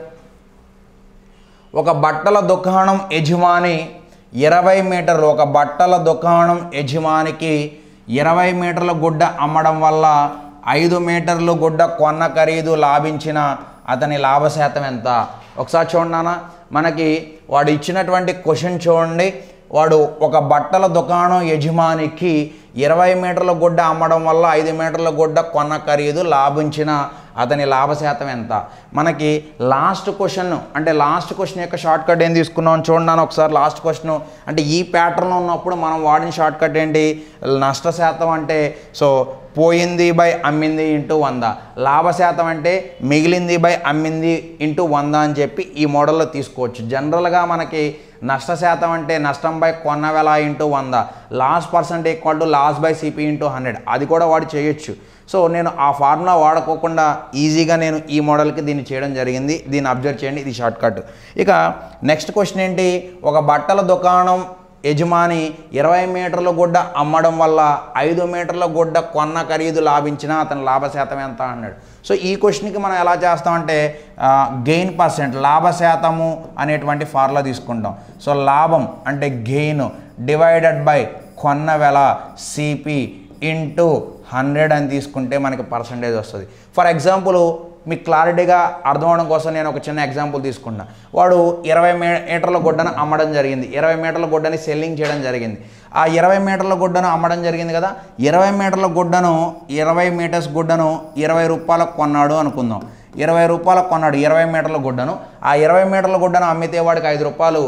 ఒక బట్టల దుకాణం యజమాని ఇరవై మీటర్లు ఒక బట్టల దుకాణం యజమానికి ఇరవై మీటర్ల గుడ్డ అమ్మడం వల్ల ఐదు మీటర్లు గుడ్డ కొన్న ఖరీదు లాభించిన అతని లాభ శాతం ఎంత ఒకసారి చూడన్నా మనకి వాడు ఇచ్చినటువంటి క్వశ్చన్ చూడండి వాడు ఒక బట్టల దుకాణం యజమానికి ఇరవై మీటర్ల గుడ్డ అమ్మడం వల్ల ఐదు మీటర్ల గుడ్డ కొన్న ఖరీదు లాభించిన అతని లాభ శాతం ఎంత మనకి లాస్ట్ క్వశ్చన్ అంటే లాస్ట్ క్వశ్చన్ యొక్క షార్ట్ కట్ ఏం తీసుకున్నాం చూడండి ఒకసారి లాస్ట్ క్వశ్చన్ అంటే ఈ ప్యాటర్న్లో ఉన్నప్పుడు మనం వాడిన షార్ట్ కట్ ఏంటి నష్ట శాతం అంటే సో పోయింది బై అమ్మింది ఇంటూ వంద లాభ శాతం అంటే మిగిలింది బై అమ్మింది ఇంటూ వంద అని చెప్పి ఈ మోడల్లో తీసుకోవచ్చు జనరల్గా మనకి నష్ట శాతం అంటే నష్టం బై కొన్న వెల ఇంటూ వంద loss percent equal to loss by CP into hundred అది కూడా వాడు చేయొచ్చు సో నేను ఆ ఫార్ములా వాడుకోకుండా ఈజీగా నేను ఈ మోడల్కి దీన్ని చేయడం జరిగింది దీన్ని అబ్జర్వ్ చేయండి ఇది షార్ట్ కట్ ఇక నెక్స్ట్ క్వశ్చన్ ఏంటి ఒక బట్టల దుకాణం యజమాని ఇరవై మీటర్ల గుడ్డ అమ్మడం వల్ల ఐదు మీటర్ల గుడ్డ కొన్న ఖరీదు లాభించిన అతని లాభ శాతం ఎంత అన్నాడు సో ఈ క్వశ్చన్కి మనం ఎలా చేస్తామంటే గెయిన్ పర్సెంట్ లాభ శాతము అనేటువంటి ఫార్ములా తీసుకుంటాం సో లాభం అంటే గెయిన్ డివైడెడ్ బై కొన్న వెల సిపి ఇంటూ హండ్రెడ్ అని తీసుకుంటే మనకి పర్సంటేజ్ వస్తుంది ఫర్ ఎగ్జాంపుల్ మీకు క్లారిటీగా అర్థం అవడం కోసం నేను ఒక చిన్న ఎగ్జాంపుల్ తీసుకున్నా వాడు ఇరవై మీటర్ల గుడ్డను అమ్మడం జరిగింది ఇరవై మీటర్ల గుడ్డని సెల్లింగ్ చేయడం జరిగింది ఆ ఇరవై మీటర్ల గుడ్డను అమ్మడం జరిగింది కదా ఇరవై మీటర్ల గుడ్డను ఇరవై మీటర్స్ గుడ్డను ఇరవై రూపాయలకు కొన్నాడు అనుకుందాం ఇరవై రూపాయలకు కొన్నాడు ఇరవై మీటర్ల గుడ్డను ఆ ఇరవై మీటర్ల గుడ్డను అమ్మితే వాడికి ఐదు రూపాయలు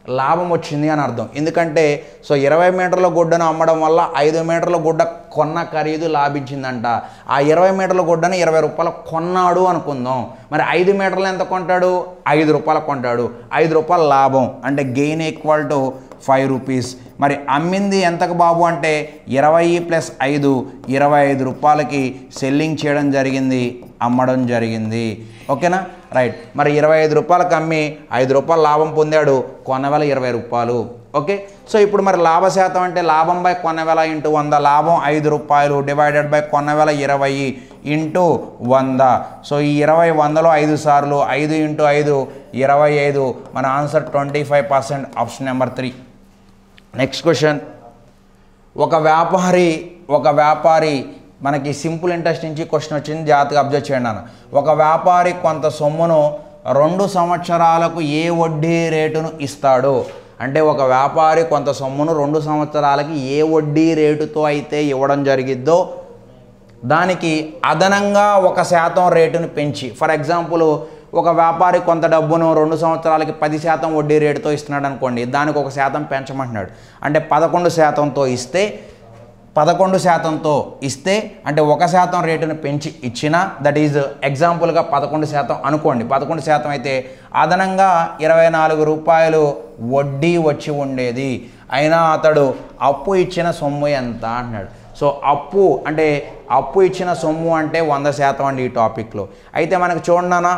లాభం వచ్చింది అని అర్థం ఎందుకంటే సో ఇరవై మీటర్ల గుడ్డను అమ్మడం వల్ల ఐదు మీటర్ల గుడ్డ కొన్న ఖరీదు లాభించిందంట ఆ ఇరవై మీటర్ల గుడ్డను ఇరవై రూపాయలు కొన్నాడు అనుకుందాం మరి ఐదు మీటర్లు ఎంత కొంటాడు ఐదు రూపాయలు కొంటాడు ఐదు రూపాయల లాభం అంటే gain equal to five rupees మరి అమ్మింది ఎంతకు బాబు అంటే ఇరవై ప్లస్ ఐదు ఇరవై ఐదు రూపాయలకి సెల్లింగ్ చేయడం జరిగింది అమ్మడం జరిగింది ఓకేనా రైట్ మరి ఇరవై ఐదు రూపాయలకు అమ్మి ఐదు రూపాయలు లాభం పొందాడు కొన్న వేల ఇరవై రూపాయలు ఓకే సో ఇప్పుడు మరి లాభ శాతం అంటే లాభం బై కొన్న వేల ఇంటూ వంద లాభం ఐదు రూపాయలు డివైడెడ్ బై కొన్న వేల ఇరవై ఇంటూ వంద సో ఈ ఇరవై వందలో ఐదు సార్లు ఐదు ఇంటూ ఐదు ఇరవై ఐదు మన answer twenty five percent option number three next question ఒక వ్యాపారి ఒక వ్యాపారి మనకి సింపుల్ ఇంట్రెస్ట్ నుంచి క్వశ్చన్ వచ్చింది జాగ్రత్తగా అబ్జర్వ్ చేయండి అన్న ఒక వ్యాపారి కొంత సొమ్మును రెండు సంవత్సరాలకు ఏ వడ్డీ రేటును ఇస్తాడు అంటే ఒక వ్యాపారి కొంత సొమ్మును రెండు సంవత్సరాలకి ఏ వడ్డీ రేటుతో అయితే ఇవ్వడం జరిగిద్దో దానికి అదనంగా ఒక శాతం రేటును పెంచి ఫర్ ఎగ్జాంపుల్ ఒక వ్యాపారి కొంత డబ్బును రెండు సంవత్సరాలకి పది శాతం వడ్డీ రేటుతో ఇస్తున్నాడు అనుకోండి దానికి ఒక శాతం పెంచమంటున్నాడు అంటే పదకొండు శాతంతో ఇస్తే పదకొండు శాతంతో ఇస్తే అంటే ఒక శాతం రేటును పెంచి ఇచ్చిన దట్ ఈజ్ ఎగ్జాంపుల్గా పదకొండు శాతం అనుకోండి పదకొండు శాతం అయితే అదనంగా ఇరవై నాలుగు రూపాయలు వడ్డీ వచ్చి ఉండేది అయినా అతడు అప్పు ఇచ్చిన సొమ్ము ఎంత అంటున్నాడు సో అప్పు అంటే అప్పు ఇచ్చిన సొమ్ము అంటే వంద శాతం అండి ఈ టాపిక్లో అయితే మనకు చూడనా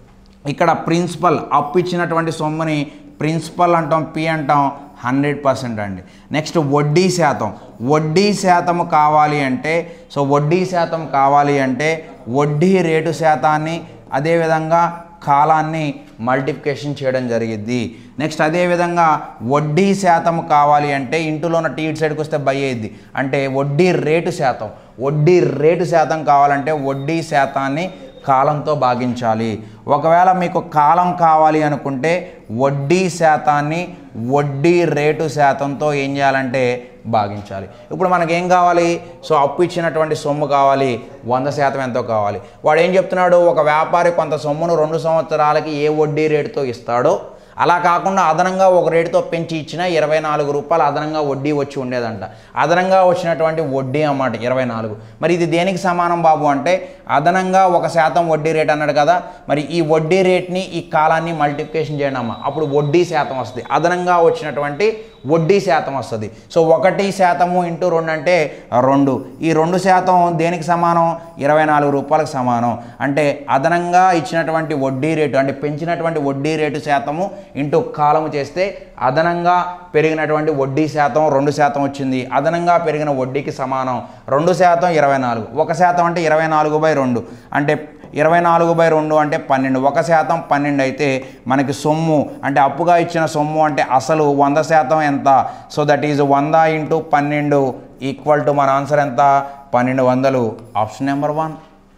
ఇక్కడ ప్రిన్సిపల్ అప్పు ఇచ్చినటువంటి సొమ్ముని ప్రిన్సిపల్ అంటాం పి అంటాం హండ్రెడ్ పర్సెంట్ అండి నెక్స్ట్ వడ్డీ శాతం వడ్డీ శాతం కావాలి అంటే సో వడ్డీ శాతం కావాలి అంటే వడ్డీ రేటు శాతాన్ని అదేవిధంగా కాలాన్ని మల్టిప్లికేషన్ చేయడం జరిగిద్ది నెక్స్ట్ అదేవిధంగా వడ్డీ శాతం కావాలి అంటే ఇంటిలో ఉన్న టీ సైడ్కి వస్తే బై అయ్యిద్ది అంటే వడ్డీ రేటు శాతం వడ్డీ రేటు శాతం కావాలంటే వడ్డీ శాతాన్ని కాలంతో భాగించాలి ఒకవేళ మీకు కాలం కావాలి అనుకుంటే వడ్డీ శాతాన్ని వడ్డీ రేటు శాతంతో ఏం చేయాలంటే భాగించాలి ఇప్పుడు మనకేం కావాలి సో అప్పు ఇచ్చినటువంటి సొమ్ము కావాలి వంద శాతం ఎంతో కావాలి వాడు ఏం చెప్తున్నాడు ఒక వ్యాపారి కొంత సొమ్మును రెండు సంవత్సరాలకి ఏ వడ్డీ రేటుతో ఇస్తాడో అలా కాకుండా అదనంగా ఒక రేటుతో పెంచి ఇచ్చిన ఇరవై నాలుగు రూపాయలు అదనంగా వడ్డీ వచ్చి ఉండేదంట అదనంగా వచ్చినటువంటి వడ్డీ అన్నమాట ఇరవై నాలుగు మరి ఇది దేనికి సమానం బాబు అంటే అదనంగా ఒక శాతం వడ్డీ రేట్ అన్నాడు కదా మరి ఈ వడ్డీ రేట్ని ఈ కాలాన్ని మల్టిప్లికేషన్ చేయండి అమ్మ అప్పుడు వడ్డీ శాతం వస్తుంది అదనంగా వచ్చినటువంటి వడ్డీ శాతం వస్తుంది సో ఒకటి శాతము ఇంటూ రెండు అంటే రెండు ఈ రెండు శాతం దేనికి సమానం ఇరవై నాలుగు రూపాయలకు సమానం అంటే అదనంగా ఇచ్చినటువంటి వడ్డీ రేటు అంటే పెంచినటువంటి వడ్డీ రేటు శాతము ఇంటూ కాలము చేస్తే అదనంగా పెరిగినటువంటి వడ్డీ శాతం రెండు శాతం వచ్చింది అదనంగా పెరిగిన వడ్డీకి సమానం రెండు శాతం ఇరవై నాలుగు ఒక శాతం అంటే ఇరవై నాలుగు బై రెండు అంటే ఇరవై నాలుగు బై రెండు అంటే పన్నెండు ఒక శాతం పన్నెండు అయితే మనకి సొమ్ము అంటే అప్పుగా ఇచ్చిన సొమ్ము అంటే అసలు వంద శాతం ఎంత సో దట్ ఈజ్ వంద ఇంటూ పన్నెండు ఈక్వల్ టు మన ఆన్సర్ ఎంత పన్నెండు వందలు option number one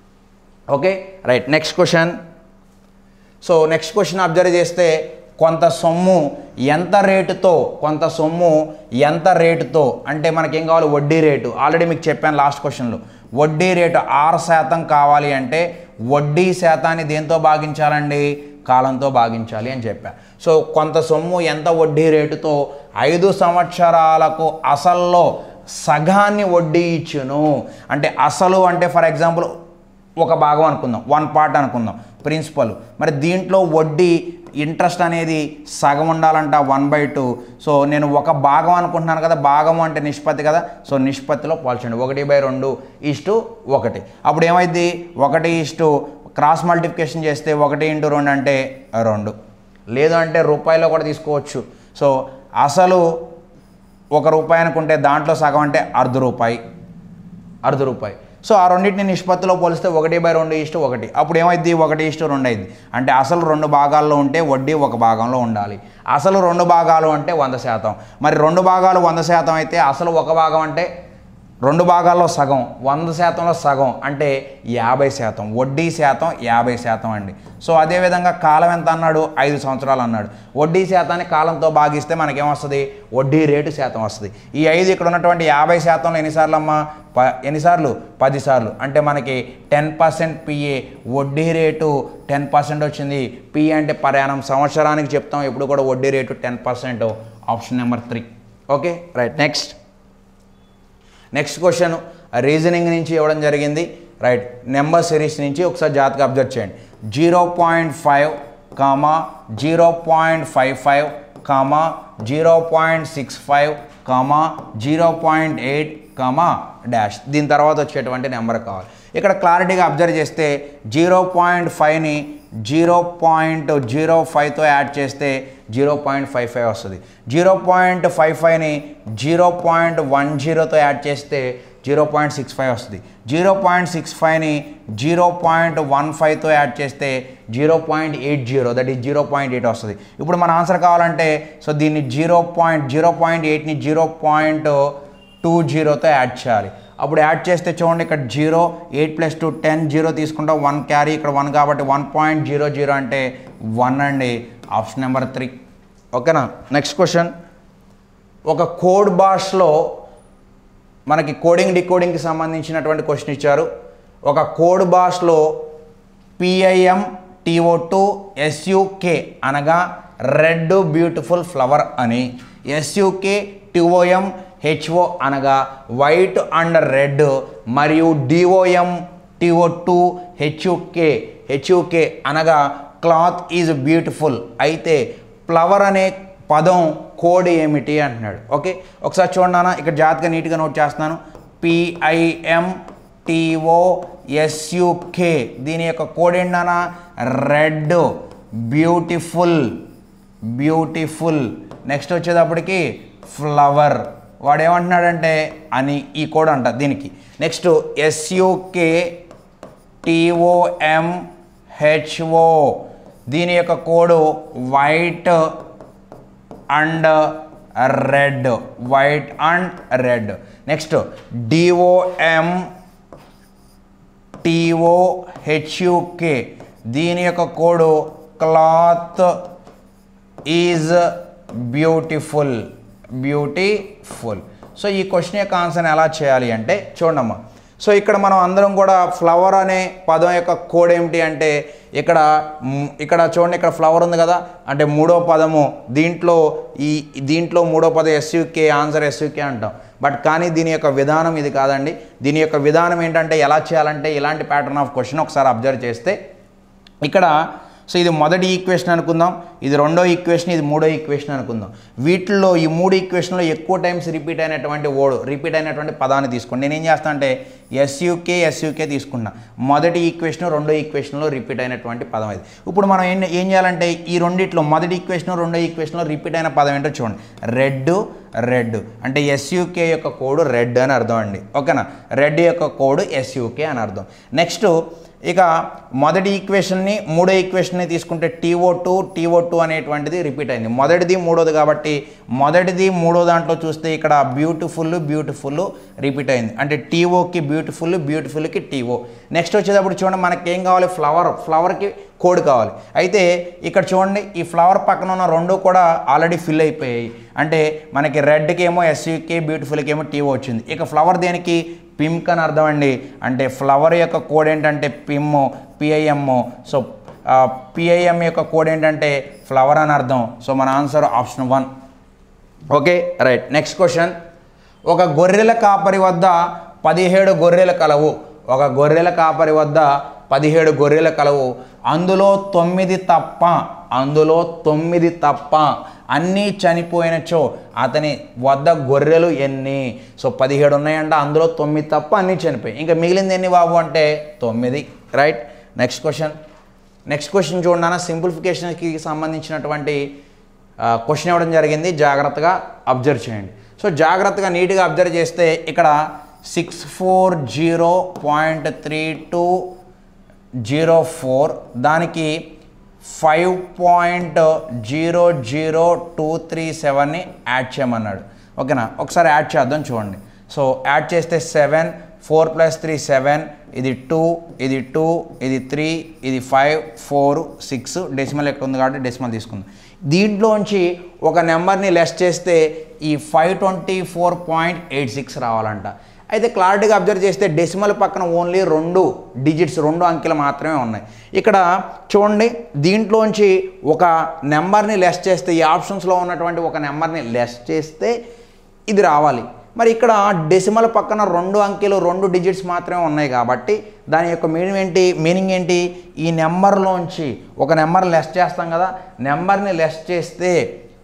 okay right next question so next question observe చేస్తే కొంత సొమ్ము ఎంత రేటుతో కొంత సొమ్ము ఎంత రేటుతో అంటే మనకేం కావాలి వడ్డీ రేటు ఆల్రెడీ మీకు చెప్పాను లాస్ట్ క్వశ్చన్లో వడ్డీ రేటు ఆరు శాతం కావాలి అంటే వడ్డీ శాతాన్ని దేంతో భాగించాలండి కాలంతో భాగించాలి అని చెప్పా సో కొంత సొమ్ము ఎంత వడ్డీ రేటుతో ఐదు సంవత్సరాలకు అసల్లో సగాన్ని వడ్డీ ఇచ్చును అంటే అసలు అంటే ఫర్ ఎగ్జాంపుల్ ఒక భాగం అనుకుందాం వన్ పార్ట్ అనుకుందాం ప్రిన్సిపల్ మరి దీంట్లో వడ్డీ ఇంట్రెస్ట్ అనేది సగం ఉండాలంట వన్ బై టూ సో నేను ఒక భాగం అనుకుంటున్నాను కదా భాగం అంటే నిష్పత్తి కదా సో నిష్పత్తిలో పోల్చండి ఒకటి బై రెండు ఇష్టు ఒకటి అప్పుడు ఏమైంది ఒకటి ఇష్టు క్రాస్ మల్టిప్లికేషన్ చేస్తే ఒకటి ఇంటూ రెండు అంటే రెండు లేదు అంటే రూపాయలో కూడా తీసుకోవచ్చు సో అసలు ఒక రూపాయి అనుకుంటే దాంట్లో సగం అంటే అర్ధ రూపాయి అర్ధ రూపాయి సో ఆ రెండింటిని నిష్పత్తిలో పోలిస్తే ఒకటి బై రెండు ఇష్టు ఒకటి అప్పుడు ఏమైంది ఒకటి ఇష్టు రెండు అయింది అంటే అసలు రెండు భాగాల్లో ఉంటే వడ్డీ ఒక భాగంలో ఉండాలి అసలు రెండు భాగాలు అంటే వంద శాతం మరి రెండు భాగాలు వంద శాతం అయితే అసలు ఒక భాగం అంటే రెండు భాగాల్లో సగం వంద శాతంలో సగం అంటే యాభై శాతం వడ్డీ శాతం యాభై శాతం అండి సో అదేవిధంగా కాలం ఎంత అన్నాడు ఐదు సంవత్సరాలు అన్నాడు వడ్డీ శాతాన్ని కాలంతో భాగిస్తే మనకేమొస్తుంది వడ్డీ రేటు శాతం వస్తుంది ఈ ఐదు ఇక్కడ ఉన్నటువంటి యాభై శాతంలో ఎన్నిసార్లు అమ్మా ప ఎన్నిసార్లు పదిసార్లు అంటే మనకి టెన్ పర్సెంట్ పిఏ వడ్డీ రేటు టెన్ పర్సెంట్ వచ్చింది పిఏ అంటే ప్రయాణం సంవత్సరానికి చెప్తాం ఎప్పుడు కూడా వడ్డీ రేటు ten percent option number three okay right next next question reasoning నుంచి ఇవ్వడం జరిగింది రైట్ నెంబర్ సిరీస్ నుంచి ఒకసారి జాతక అబ్జర్వ్ చేయండి zero point five comma zero point five five comma zero point six five comma zero point eight comma dash దీని తర్వాత వచ్చేటువంటి నెంబర్ కావాలి ఇక్కడ క్లారిటీగా అబ్జర్వ్ చేస్తే జీరో పాయింట్ ఫైవ్ని జీరో పాయింట్ జీరో ఫైవ్తో యాడ్ చేస్తే జీరో పాయింట్ ఫైవ్ ఫైవ్ వస్తుంది జీరో పాయింట్ ఫైవ్ ఫైవ్ని జీరో పాయింట్ వన్ జీరోతో యాడ్ చేస్తే జీరో పాయింట్ సిక్స్ ఫైవ్ వస్తుంది జీరో పాయింట్ సిక్స్ ఫైవ్ని జీరో పాయింట్ వన్ ఫైవ్తో యాడ్ చేస్తే zero point eight zero that is zero point eight వస్తుంది ఇప్పుడు మన ఆన్సర్ కావాలంటే సో దీన్ని జీరో పాయింట్ జీరో పాయింట్ ఎయిట్ని జీరో పాయింట్ టూ జీరోతో యాడ్ చేయాలి అప్పుడు యాడ్ చేస్తే చూడండి ఇక్కడ zero eight plus two ten zero తీసుకుంటాం వన్ క్యారీ ఇక్కడ వన్ కాబట్టి వన్ పాయింట్ జీరో జీరో అంటే వన్ అండి ఆప్షన్ నెంబర్ త్రీ ఓకేనా నెక్స్ట్ క్వశ్చన్ ఒక కోడ్ భాషలో మనకి కోడింగ్ డికోడింగ్కి సంబంధించినటువంటి క్వశ్చన్ ఇచ్చారు ఒక కోడ్ భాషలో పిఐఎం టీఓ టూ ఎస్యుకే అనగా రెడ్ బ్యూటిఫుల్ ఫ్లవర్ అని ఎస్యుకే టిఓఎం హెచ్ఓ అనగా వైట్ అండ్ రెడ్ మరియు డిఓఎం టిఓ టూ హెచ్యుకే హెచ్యుకే అనగా క్లాత్ ఈజ్ బ్యూటిఫుల్ అయితే ఫ్లవర్ అనే పదం కోడ్ ఏమిటి అంటున్నాడు ఓకే ఒకసారి చూడండి నాన్న ఇక్కడ జాగ్రత్తగా నీట్గా నోట్ చేస్తున్నాను పిఐఎం టిఓ ఎస్యుకే దీని యొక్క కోడ్ ఏంటన్నా రెడ్ బ్యూటిఫుల్ బ్యూటిఫుల్ నెక్స్ట్ వచ్చేటప్పటికి ఫ్లవర్ వాడు ఏమంటున్నాడంటే అని ఈ కోడ్ అంట దీనికి నెక్స్ట్ ఎస్యుకే టిఓఎం హెచ్ఓ దీని యొక్క code white and red white and red next డిఓఎం టిఓహెచ్యుకే దీని యొక్క code cloth is beautiful beautiful so ఈ క్వశ్చన్ యొక్క ఆన్సర్ని ఎలా చేయాలి అంటే చూడమ్మా సో ఇక్కడ మనం అందరం కూడా ఫ్లవర్ అనే పదం యొక్క కోడ్ ఏమిటి అంటే ఇక్కడ మ్, ఇక్కడ చూడండి ఇక్కడ ఫ్లవర్ ఉంది కదా అంటే మూడో పదము దీంట్లో ఈ దీంట్లో మూడో పదం ఎస్యూకే ఆన్సర్ ఎస్యూకే అంటాం బట్ కానీ దీని యొక్క విధానం ఇది కాదండి దీని యొక్క విధానం ఏంటంటే ఎలా చేయాలంటే ఇలాంటి ప్యాటర్న్ ఆఫ్ క్వశ్చన్ ఒకసారి అబ్జర్వ్ చేస్తే ఇక్కడ సో ఇది మొదటి ఈక్వేషన్ అనుకుందాం ఇది రెండో ఈక్వేషన్ ఇది మూడో ఈక్వేషన్ అనుకుందాం వీటిల్లో ఈ మూడు ఈక్వేషన్లో ఎక్కువ టైమ్స్ రిపీట్ అయినటువంటి ఓడు రిపీట్ అయినటువంటి పదాన్ని తీసుకోండి నేను ఏం చేస్తాను అంటే ఎస్యూకే ఎస్యూకే తీసుకున్నా మొదటి ఈక్వేషన్ రెండో ఈక్వేషన్లో రిపీట్ అయినటువంటి పదం ఇది ఇప్పుడు మనం ఏం ఏం చేయాలంటే ఈ రెండిట్లో మొదటి ఈక్వేషన్ రెండో ఈక్వేషన్లో రిపీట్ అయిన పదం ఏంటో చూడండి రెడ్ రెడ్ అంటే ఎస్యూకే యొక్క కోడ్ రెడ్ అని అర్థం అండి ఓకేనా రెడ్ యొక్క కోడ్ ఎస్యూకే అని అర్థం నెక్స్ట్ ఇక మొదటి ఈక్వేషన్ని మూడో ఈక్వేషన్ని తీసుకుంటే టీఓ టూ టీఓ టూ అనేటువంటిది రిపీట్ అయింది మొదటిది మూడోది కాబట్టి మొదటిది మూడో దాంట్లో చూస్తే ఇక్కడ బ్యూటిఫుల్ బ్యూటిఫుల్ రిపీట్ అయింది అంటే టీఓకి బ్యూటిఫుల్ బ్యూటిఫుల్కి టీఓ నెక్స్ట్ వచ్చేటప్పుడు చూడండి మనకి ఏం కావాలి ఫ్లవర్ ఫ్లవర్కి కోడ్ కావాలి అయితే ఇక్కడ చూడండి ఈ ఫ్లవర్ పక్కన ఉన్న రెండు కూడా ఆల్రెడీ ఫిల్ అయిపోయాయి అంటే మనకి రెడ్కి ఏమో ఎస్యూకే బ్యూటిఫుల్కి ఏమో టీఓ వచ్చింది ఇక ఫ్లవర్ దేనికి పింక్ అని అర్థం అండి అంటే ఫ్లవర్ యొక్క కోడ్ ఏంటంటే పిమ్ పిఐఎమ్ సో పిఐఎం యొక్క కోడ్ ఏంటంటే ఫ్లవర్ అని అర్థం సో మన answer option one okay right next question ఒక గొర్రెల కాపరి వద్ద పదిహేడు గొర్రెల కలవు ఒక గొర్రెల కాపరి వద్ద పదిహేడు గొర్రెల కలవు అందులో తొమ్మిది తప్ప అందులో తొమ్మిది తప్ప అన్నీ చనిపోయినచో అతని వద్ద గొర్రెలు ఎన్ని సో పదిహేడు ఉన్నాయంట అందులో తొమ్మిది తప్ప అన్నీ చనిపోయి ఇంకా మిగిలింది ఎన్ని బాబు అంటే తొమ్మిది right next question next question చూడండి సింప్లిఫికేషన్కి సంబంధించినటువంటి క్వశ్చన్ ఇవ్వడం జరిగింది జాగ్రత్తగా అబ్జర్వ్ చేయండి సో జాగ్రత్తగా నీట్గా అబ్జర్వ్ చేస్తే ఇక్కడ six four zero point three two zero four దానికి five point zero zero two three సెవెన్ని యాడ్ చేయమన్నాడు ఓకేనా ఒకసారి యాడ్ చేద్దాం చూడండి సో యాడ్ చేస్తే seven four plus three seven ఇది టూ ఇది టూ ఇది త్రీ ఇది ఫైవ్ ఫోర్ సిక్స్ డెసిమల్ ఎక్కడ ఉంది కాబట్టి డెసిమల్ తీసుకుందాం దీంట్లోంచి ఒక నెంబర్ని లెస్ చేస్తే ఈ five twenty four point eight six రావాలంట అయితే క్లారిటీగా అబ్జర్వ్ చేస్తే డెసిమల్ పక్కన ఓన్లీ రెండు డిజిట్స్ రెండు అంకెలు మాత్రమే ఉన్నాయి ఇక్కడ చూడండి దీంట్లోంచి ఒక నెంబర్ని లెస్ చేస్తే ఈ ఆప్షన్స్లో ఉన్నటువంటి ఒక నెంబర్ని లెస్ చేస్తే ఇది రావాలి మరి ఇక్కడ డెసిమల్ పక్కన రెండు అంకెలు రెండు డిజిట్స్ మాత్రమే ఉన్నాయి కాబట్టి దాని యొక్క మీనింగ్ ఏంటి మీనింగ్ ఏంటి ఈ నెంబర్లోంచి ఒక నెంబర్ లెస్ చేస్తాం కదా నెంబర్ని లెస్ చేస్తే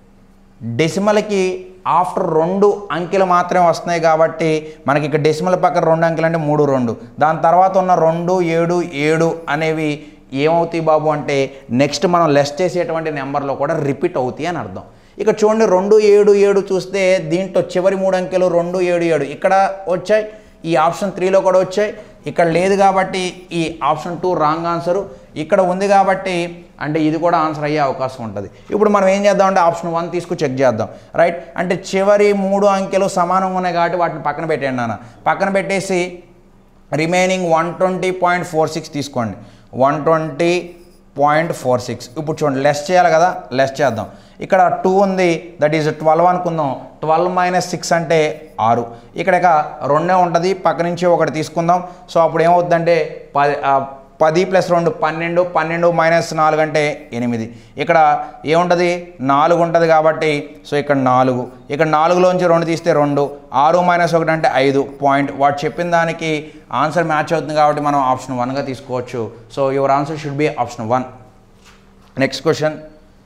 డెసిమల్కి ఆఫ్టర్ రెండు అంకెలు మాత్రమే వస్తున్నాయి కాబట్టి మనకి ఇక్కడ డెసిమల్ పక్కన రెండు అంకెలు అంటే మూడు రెండు దాని తర్వాత ఉన్న రెండు ఏడు ఏడు అనేవి ఏమవుతాయి బాబు అంటే నెక్స్ట్ మనం లెస్ చేసేటువంటి నెంబర్లో కూడా రిపీట్ అవుతాయి అని అర్థం ఇక చూడండి రెండు ఏడు ఏడు చూస్తే దీంట్లో చివరి మూడు అంకెలు రెండు ఏడు ఏడు ఇక్కడ వచ్చాయి ఈ ఆప్షన్ త్రీలో కూడా వచ్చాయి ఇక్కడ లేదు కాబట్టి ఈ ఆప్షన్ టూ రాంగ్ ఆన్సరు ఇక్కడ ఉంది కాబట్టి అంటే ఇది కూడా ఆన్సర్ అయ్యే అవకాశం ఉంటుంది ఇప్పుడు మనం ఏం చేద్దామంటే ఆప్షన్ వన్ తీసుకు చెక్ చేద్దాం రైట్ అంటే చివరి మూడు అంకెలు సమానంగా ఉన్నాయి కాబట్టి వాటిని పక్కన పెట్టండి నాన్న పక్కన పెట్టేసి remaining one twenty point four six తీసుకోండి one twenty point four six ఇప్పుడు చూడండి లెస్ చేయాలి కదా లెస్ చేద్దాం ఇక్కడ టూ ఉంది దట్ ఈజ్ ట్వెల్వ్ అనుకుందాం ట్వెల్వ్ మైనస్ సిక్స్ అంటే ఆరు ఇక్కడ ఇక రెండే ఉంటుంది పక్క నుంచి ఒకటి తీసుకుందాం సో అప్పుడు ఏమవుతుందంటే పది ఆ, పది ప్లస్ రెండు పన్నెండు పన్నెండు మైనస్ నాలుగు అంటే ఎనిమిది ఇక్కడ ఏముంటుంది నాలుగు ఉంటుంది కాబట్టి సో ఇక్కడ నాలుగు ఇక్కడ నాలుగులోంచి రెండు తీస్తే రెండు ఆరు మైనస్ ఒకటి అంటే ఐదు పాయింట్ వాడు చెప్పిన దానికి ఆన్సర్ మ్యాచ్ అవుతుంది కాబట్టి మనం ఆప్షన్ వన్గా తీసుకోవచ్చు so your answer should be option one next question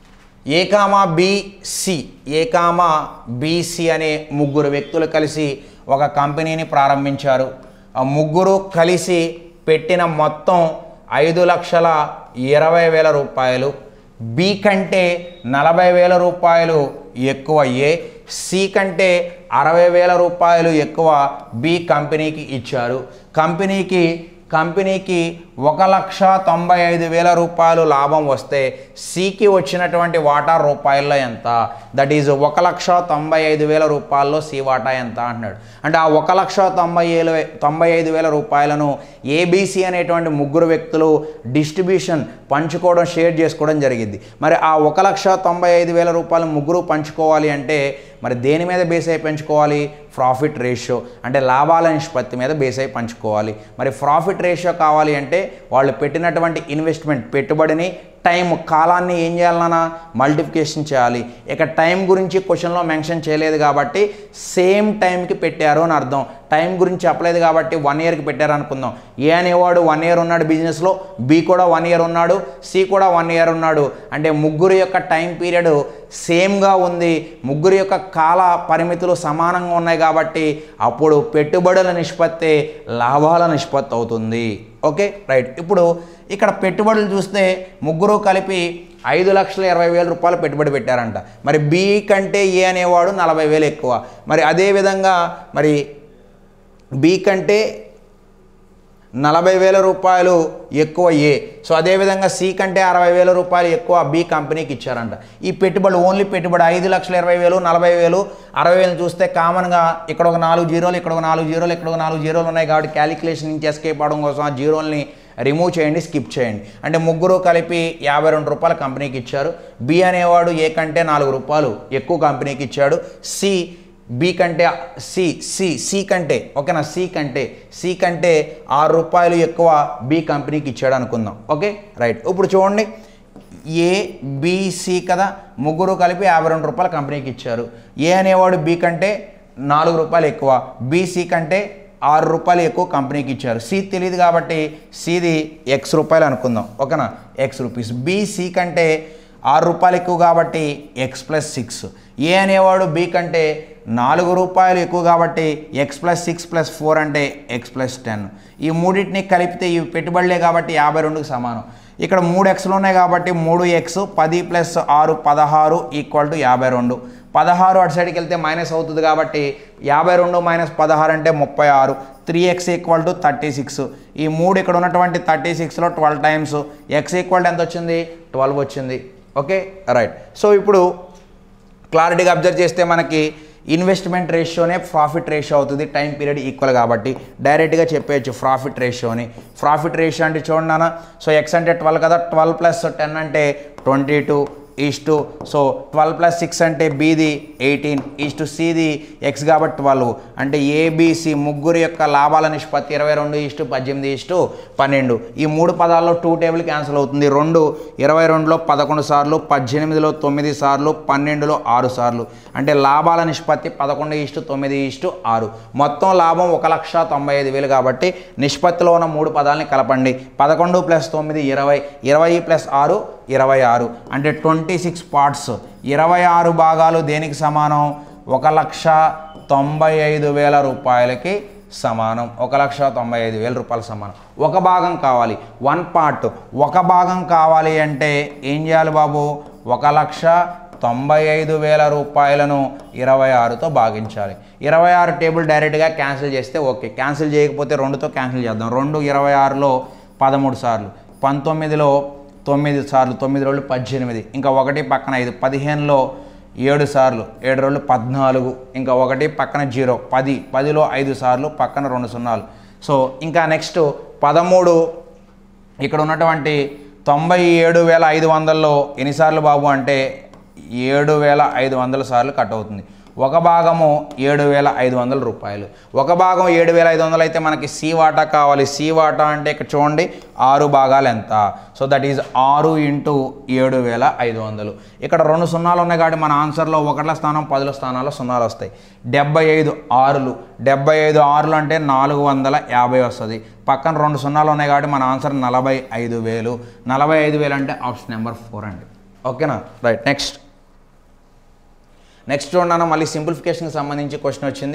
A comma BC A comma BC అనే ముగ్గురు వ్యక్తులు కలిసి ఒక కంపెనీని ప్రారంభించారు ఆ ముగ్గురు కలిసి పెట్టిన మొత్తం ఐదు లక్షల ఇరవై వేల రూపాయలు బి కంటే నలభై వేల రూపాయలు ఎక్కువ ఏ సి కంటే అరవై వేల రూపాయలు ఎక్కువ బి కంపెనీకి ఇచ్చారు కంపెనీకి కంపెనీకి ఒక లక్ష తొంభై ఐదు వేల రూపాయలు లాభం వస్తే సికి వచ్చినటువంటి వాటా రూపాయల్లో ఎంత దట్ ఈజ్ ఒక లక్ష తొంభై ఐదు వేల రూపాయల్లో సి వాటా ఎంత అంటున్నాడు అంటే ఆ ఒక లక్ష తొంభై ఏడు తొంభై ఐదు వేల రూపాయలను ఏబీసీ అనేటువంటి ముగ్గురు వ్యక్తులు డిస్ట్రిబ్యూషన్ పంచుకోవడం షేర్ చేసుకోవడం జరిగింది మరి ఆ ఒక లక్ష తొంభై ఐదు వేల రూపాయలు ముగ్గురు పంచుకోవాలి అంటే మరి దేని మీద బేస్ అయి పెంచుకోవాలి ప్రాఫిట్ రేషియో అంటే లాభాల నిష్పత్తి మీద బేస్ అయి పంచుకోవాలి మరి ప్రాఫిట్ రేషియో కావాలి అంటే వాళ్ళు పెట్టినటువంటి ఇన్వెస్ట్మెంట్ పెట్టుబడిని టైం కాలాన్ని ఏం చేయాలన్నా మల్టిప్లికేషన్ చేయాలి ఇక టైం గురించి క్వశ్చన్లో మెన్షన్ చేయలేదు కాబట్టి సేమ్ టైంకి పెట్టారు అని అర్థం టైం గురించి చెప్పలేదు కాబట్టి వన్ ఇయర్కి పెట్టారు అనుకుందాం ఏ అనేవాడు వన్ ఇయర్ ఉన్నాడు బిజినెస్లో బి కూడా వన్ ఇయర్ ఉన్నాడు సి కూడా వన్ ఇయర్ ఉన్నాడు అంటే ముగ్గురు యొక్క టైం పీరియడ్ సేమ్గా ఉంది ముగ్గురు యొక్క కాల పరిమితులు సమానంగా ఉన్నాయి కాబట్టి అప్పుడు పెట్టుబడుల నిష్పత్తి లాభాల నిష్పత్తి అవుతుంది ఓకే రైట్ ఇప్పుడు ఇక్కడ పెట్టుబడులు చూస్తే ముగ్గురు కలిపి ఐదు లక్షల ఇరవై వేల రూపాయలు పెట్టుబడి పెట్టారంట మరి బి కంటే ఏ అనేవాడు నలభై వేలు ఎక్కువ మరి అదేవిధంగా మరి బి కంటే నలభై వేల రూపాయలు ఎక్కువ ఏ సో అదేవిధంగా సి కంటే అరవై వేల రూపాయలు ఎక్కువ బి కంపెనీకి ఇచ్చారంట ఈ పెట్టుబడి ఓన్లీ పెట్టుబడి ఐదు లక్షల ఇరవై వేలు నలభై వేలు అరవై వేలు చూస్తే కామన్గా ఇక్కడ ఒక నాలుగు జీరోలు ఇక్కడ ఒక నాలుగు జీరోలు ఇక్కడ ఒక నాలుగు జీరోలు ఉన్నాయి కాబట్టి క్యాలిక్యులేషన్ నుంచి ఎస్కేప్ అవడం కోసం ఆ జీరోల్ని రిమూవ్ చేయండి స్కిప్ చేయండి అంటే ముగ్గురు కలిపి యాభై రెండు రూపాయలు కంపెనీకి ఇచ్చారు బి అనేవాడు ఏ కంటే నాలుగు రూపాయలు ఎక్కువ కంపెనీకి ఇచ్చాడు సి బి కంటే సి సి సి కంటే ఓకేనా సి కంటే సి కంటే ఆరు రూపాయలు ఎక్కువ బి కంపెనీకి ఇచ్చాడు అనుకుందాం ఓకే రైట్ ఇప్పుడు చూడండి ఏ బిసి కదా ముగ్గురు కలిపి యాభై రెండు రూపాయలు కంపెనీకి ఇచ్చారు ఏ అనేవాడు బి కంటే నాలుగు రూపాయలు ఎక్కువ బీసీ కంటే ఆరు రూపాయలు ఎక్కువ కంపెనీకి ఇచ్చారు సి తెలియదు కాబట్టి సిది ఎక్స్ రూపాయలు అనుకుందాం ఓకేనా ఎక్స్ రూపీస్ బీసీ కంటే ఆరు రూపాయలు ఎక్కువ కాబట్టి ఎక్స్ ప్లస్ సిక్స్ ఏ అనేవాడు బి కంటే నాలుగు రూపాయలు ఎక్కువ కాబట్టి X plus six plus four అంటే ఎక్స్ ప్లస్ టెన్ ఈ మూడింటిని కలిపితే ఇవి పెట్టుబడులే కాబట్టి యాభై రెండుకి సమానం ఇక్కడ మూడు ఎక్స్లు ఉన్నాయి కాబట్టి మూడు ఎక్స్ పది ప్లస్ ఆరు పదహారు ఈక్వల్ టు యాభై రెండు పదహారు అటు సైడ్కి వెళ్తే మైనస్ అవుతుంది కాబట్టి యాభై రెండు మైనస్ పదహారు అంటే ముప్పై ఆరు three X equal to thirty six ఈ మూడు ఇక్కడ ఉన్నటువంటి థర్టీ సిక్స్లో ట్వెల్వ్ టైమ్స్ ఎక్స్ ఈక్వల్ ఎంత వచ్చింది ట్వెల్వ్ వచ్చింది ఓకే రైట్ సో ఇప్పుడు క్లారిటీగా అబ్జర్వ్ చేస్తే మనకి ఇన్వెస్ట్మెంట్ రేషియోనే ప్రాఫిట్ రేషియో అవుతుంది టైం పీరియడ్ ఈక్వల్ కాబట్టి డైరెక్ట్గా చెప్పేయచ్చు ప్రాఫిట్ రేషియోని ప్రాఫిట్ రేషియో అంటే చూడండి నాన్న సో ఎక్స్ అంటే ట్వెల్వ్ కదా ట్వెల్వ్ ప్లస్ టెన్ అంటే twenty two is to so twelve plus six అంటే బీది ఎయిటీన్ ఈస్ టు సిది ఎక్స్ కాబట్టి ట్వెల్వ్ అంటే ఏబిసి ముగ్గురు యొక్క లాభాల నిష్పత్తి ఇరవై రెండు ఈస్టు పద్దెనిమిది ఈస్టు పన్నెండు ఈ మూడు పదాల్లో టూ టేబుల్ క్యాన్సిల్ అవుతుంది రెండు ఇరవై రెండులో పదకొండు సార్లు పద్దెనిమిదిలో తొమ్మిది సార్లు పన్నెండులో ఆరు సార్లు అంటే లాభాల నిష్పత్తి పదకొండు ఈస్టు తొమ్మిది ఈస్టు ఆరు మొత్తం లాభం ఒక లక్ష తొంభై ఐదు వేలు కాబట్టి నిష్పత్తిలో ఉన్న మూడు పదాలని కలపండి పదకొండు ప్లస్ తొమ్మిది ఇరవై ఇరవై ప్లస్ ఆరు ఇరవై ఆరు అంటే ట్వంటీ సిక్స్ పార్ట్స్ ఇరవై ఆరు భాగాలు దేనికి సమానం ఒక లక్ష తొంభై ఐదు వేల రూపాయలకి సమానం ఒక లక్ష తొంభై ఐదు వేల రూపాయల సమానం ఒక భాగం కావాలి వన్ పార్ట్ ఒక భాగం కావాలి అంటే ఏం చేయాలి బాబు ఒక లక్ష తొంభై ఐదు వేల రూపాయలను ఇరవై ఆరుతో భాగించాలి ఇరవై ఆరు టేబుల్ డైరెక్ట్గా క్యాన్సిల్ చేస్తే ఓకే క్యాన్సిల్ చేయకపోతే రెండుతో క్యాన్సిల్ చేద్దాం రెండు ఇరవై ఆరులో పదమూడు సార్లు పంతొమ్మిదిలో తొమ్మిది సార్లు తొమ్మిది రోజులు పద్దెనిమిది ఇంకా ఒకటి పక్కన ఐదు పదిహేనులో ఏడు సార్లు ఏడు రోజులు పద్నాలుగు ఇంకా ఒకటి పక్కన జీరో పది పదిలో ఐదు సార్లు పక్కన రెండు సున్నాలు సో ఇంకా నెక్స్ట్ పదమూడు ఇక్కడ ఉన్నటువంటి తొంభై ఏడు వేల ఐదు వందల్లో ఎన్నిసార్లు బాబు అంటే ఏడు వేల ఐదు వందల సార్లు కట్ అవుతుంది ఒక భాగము ఏడు వేల ఐదు వందల రూపాయలు ఒక భాగం ఏడు వేల ఐదు వందలు అయితే మనకి సి వాటా కావాలి సి వాటా అంటే ఇక్కడ చూడండి ఆరు భాగాలు ఎంత సో దట్ ఈజ్ ఆరు ఇంటూ ఏడు వేల ఐదు వందలు ఇక్కడ రెండు సున్నాలు ఉన్నాయి కాబట్టి మన ఆన్సర్లో ఒకట్ల స్థానం పదుల స్థానాల్లో సున్నాలు వస్తాయి డెబ్బై ఐదు ఆరులు డెబ్బై ఐదు ఆరులు అంటే నాలుగు వందల యాభై వస్తుంది పక్కన రెండు సున్నాలు ఉన్నాయి కాబట్టి మన ఆన్సర్ నలభై ఐదు వేలు నలభై ఐదు వేలు అంటే ఆప్షన్ నెంబర్ ఫోర్ అండి ఓకేనా రైట్ నెక్స్ట్ నెక్స్ట్ చూడండి మళ్ళీ సింప్లిఫికేషన్కి సంబంధించి క్వశ్చన్ వచ్చింది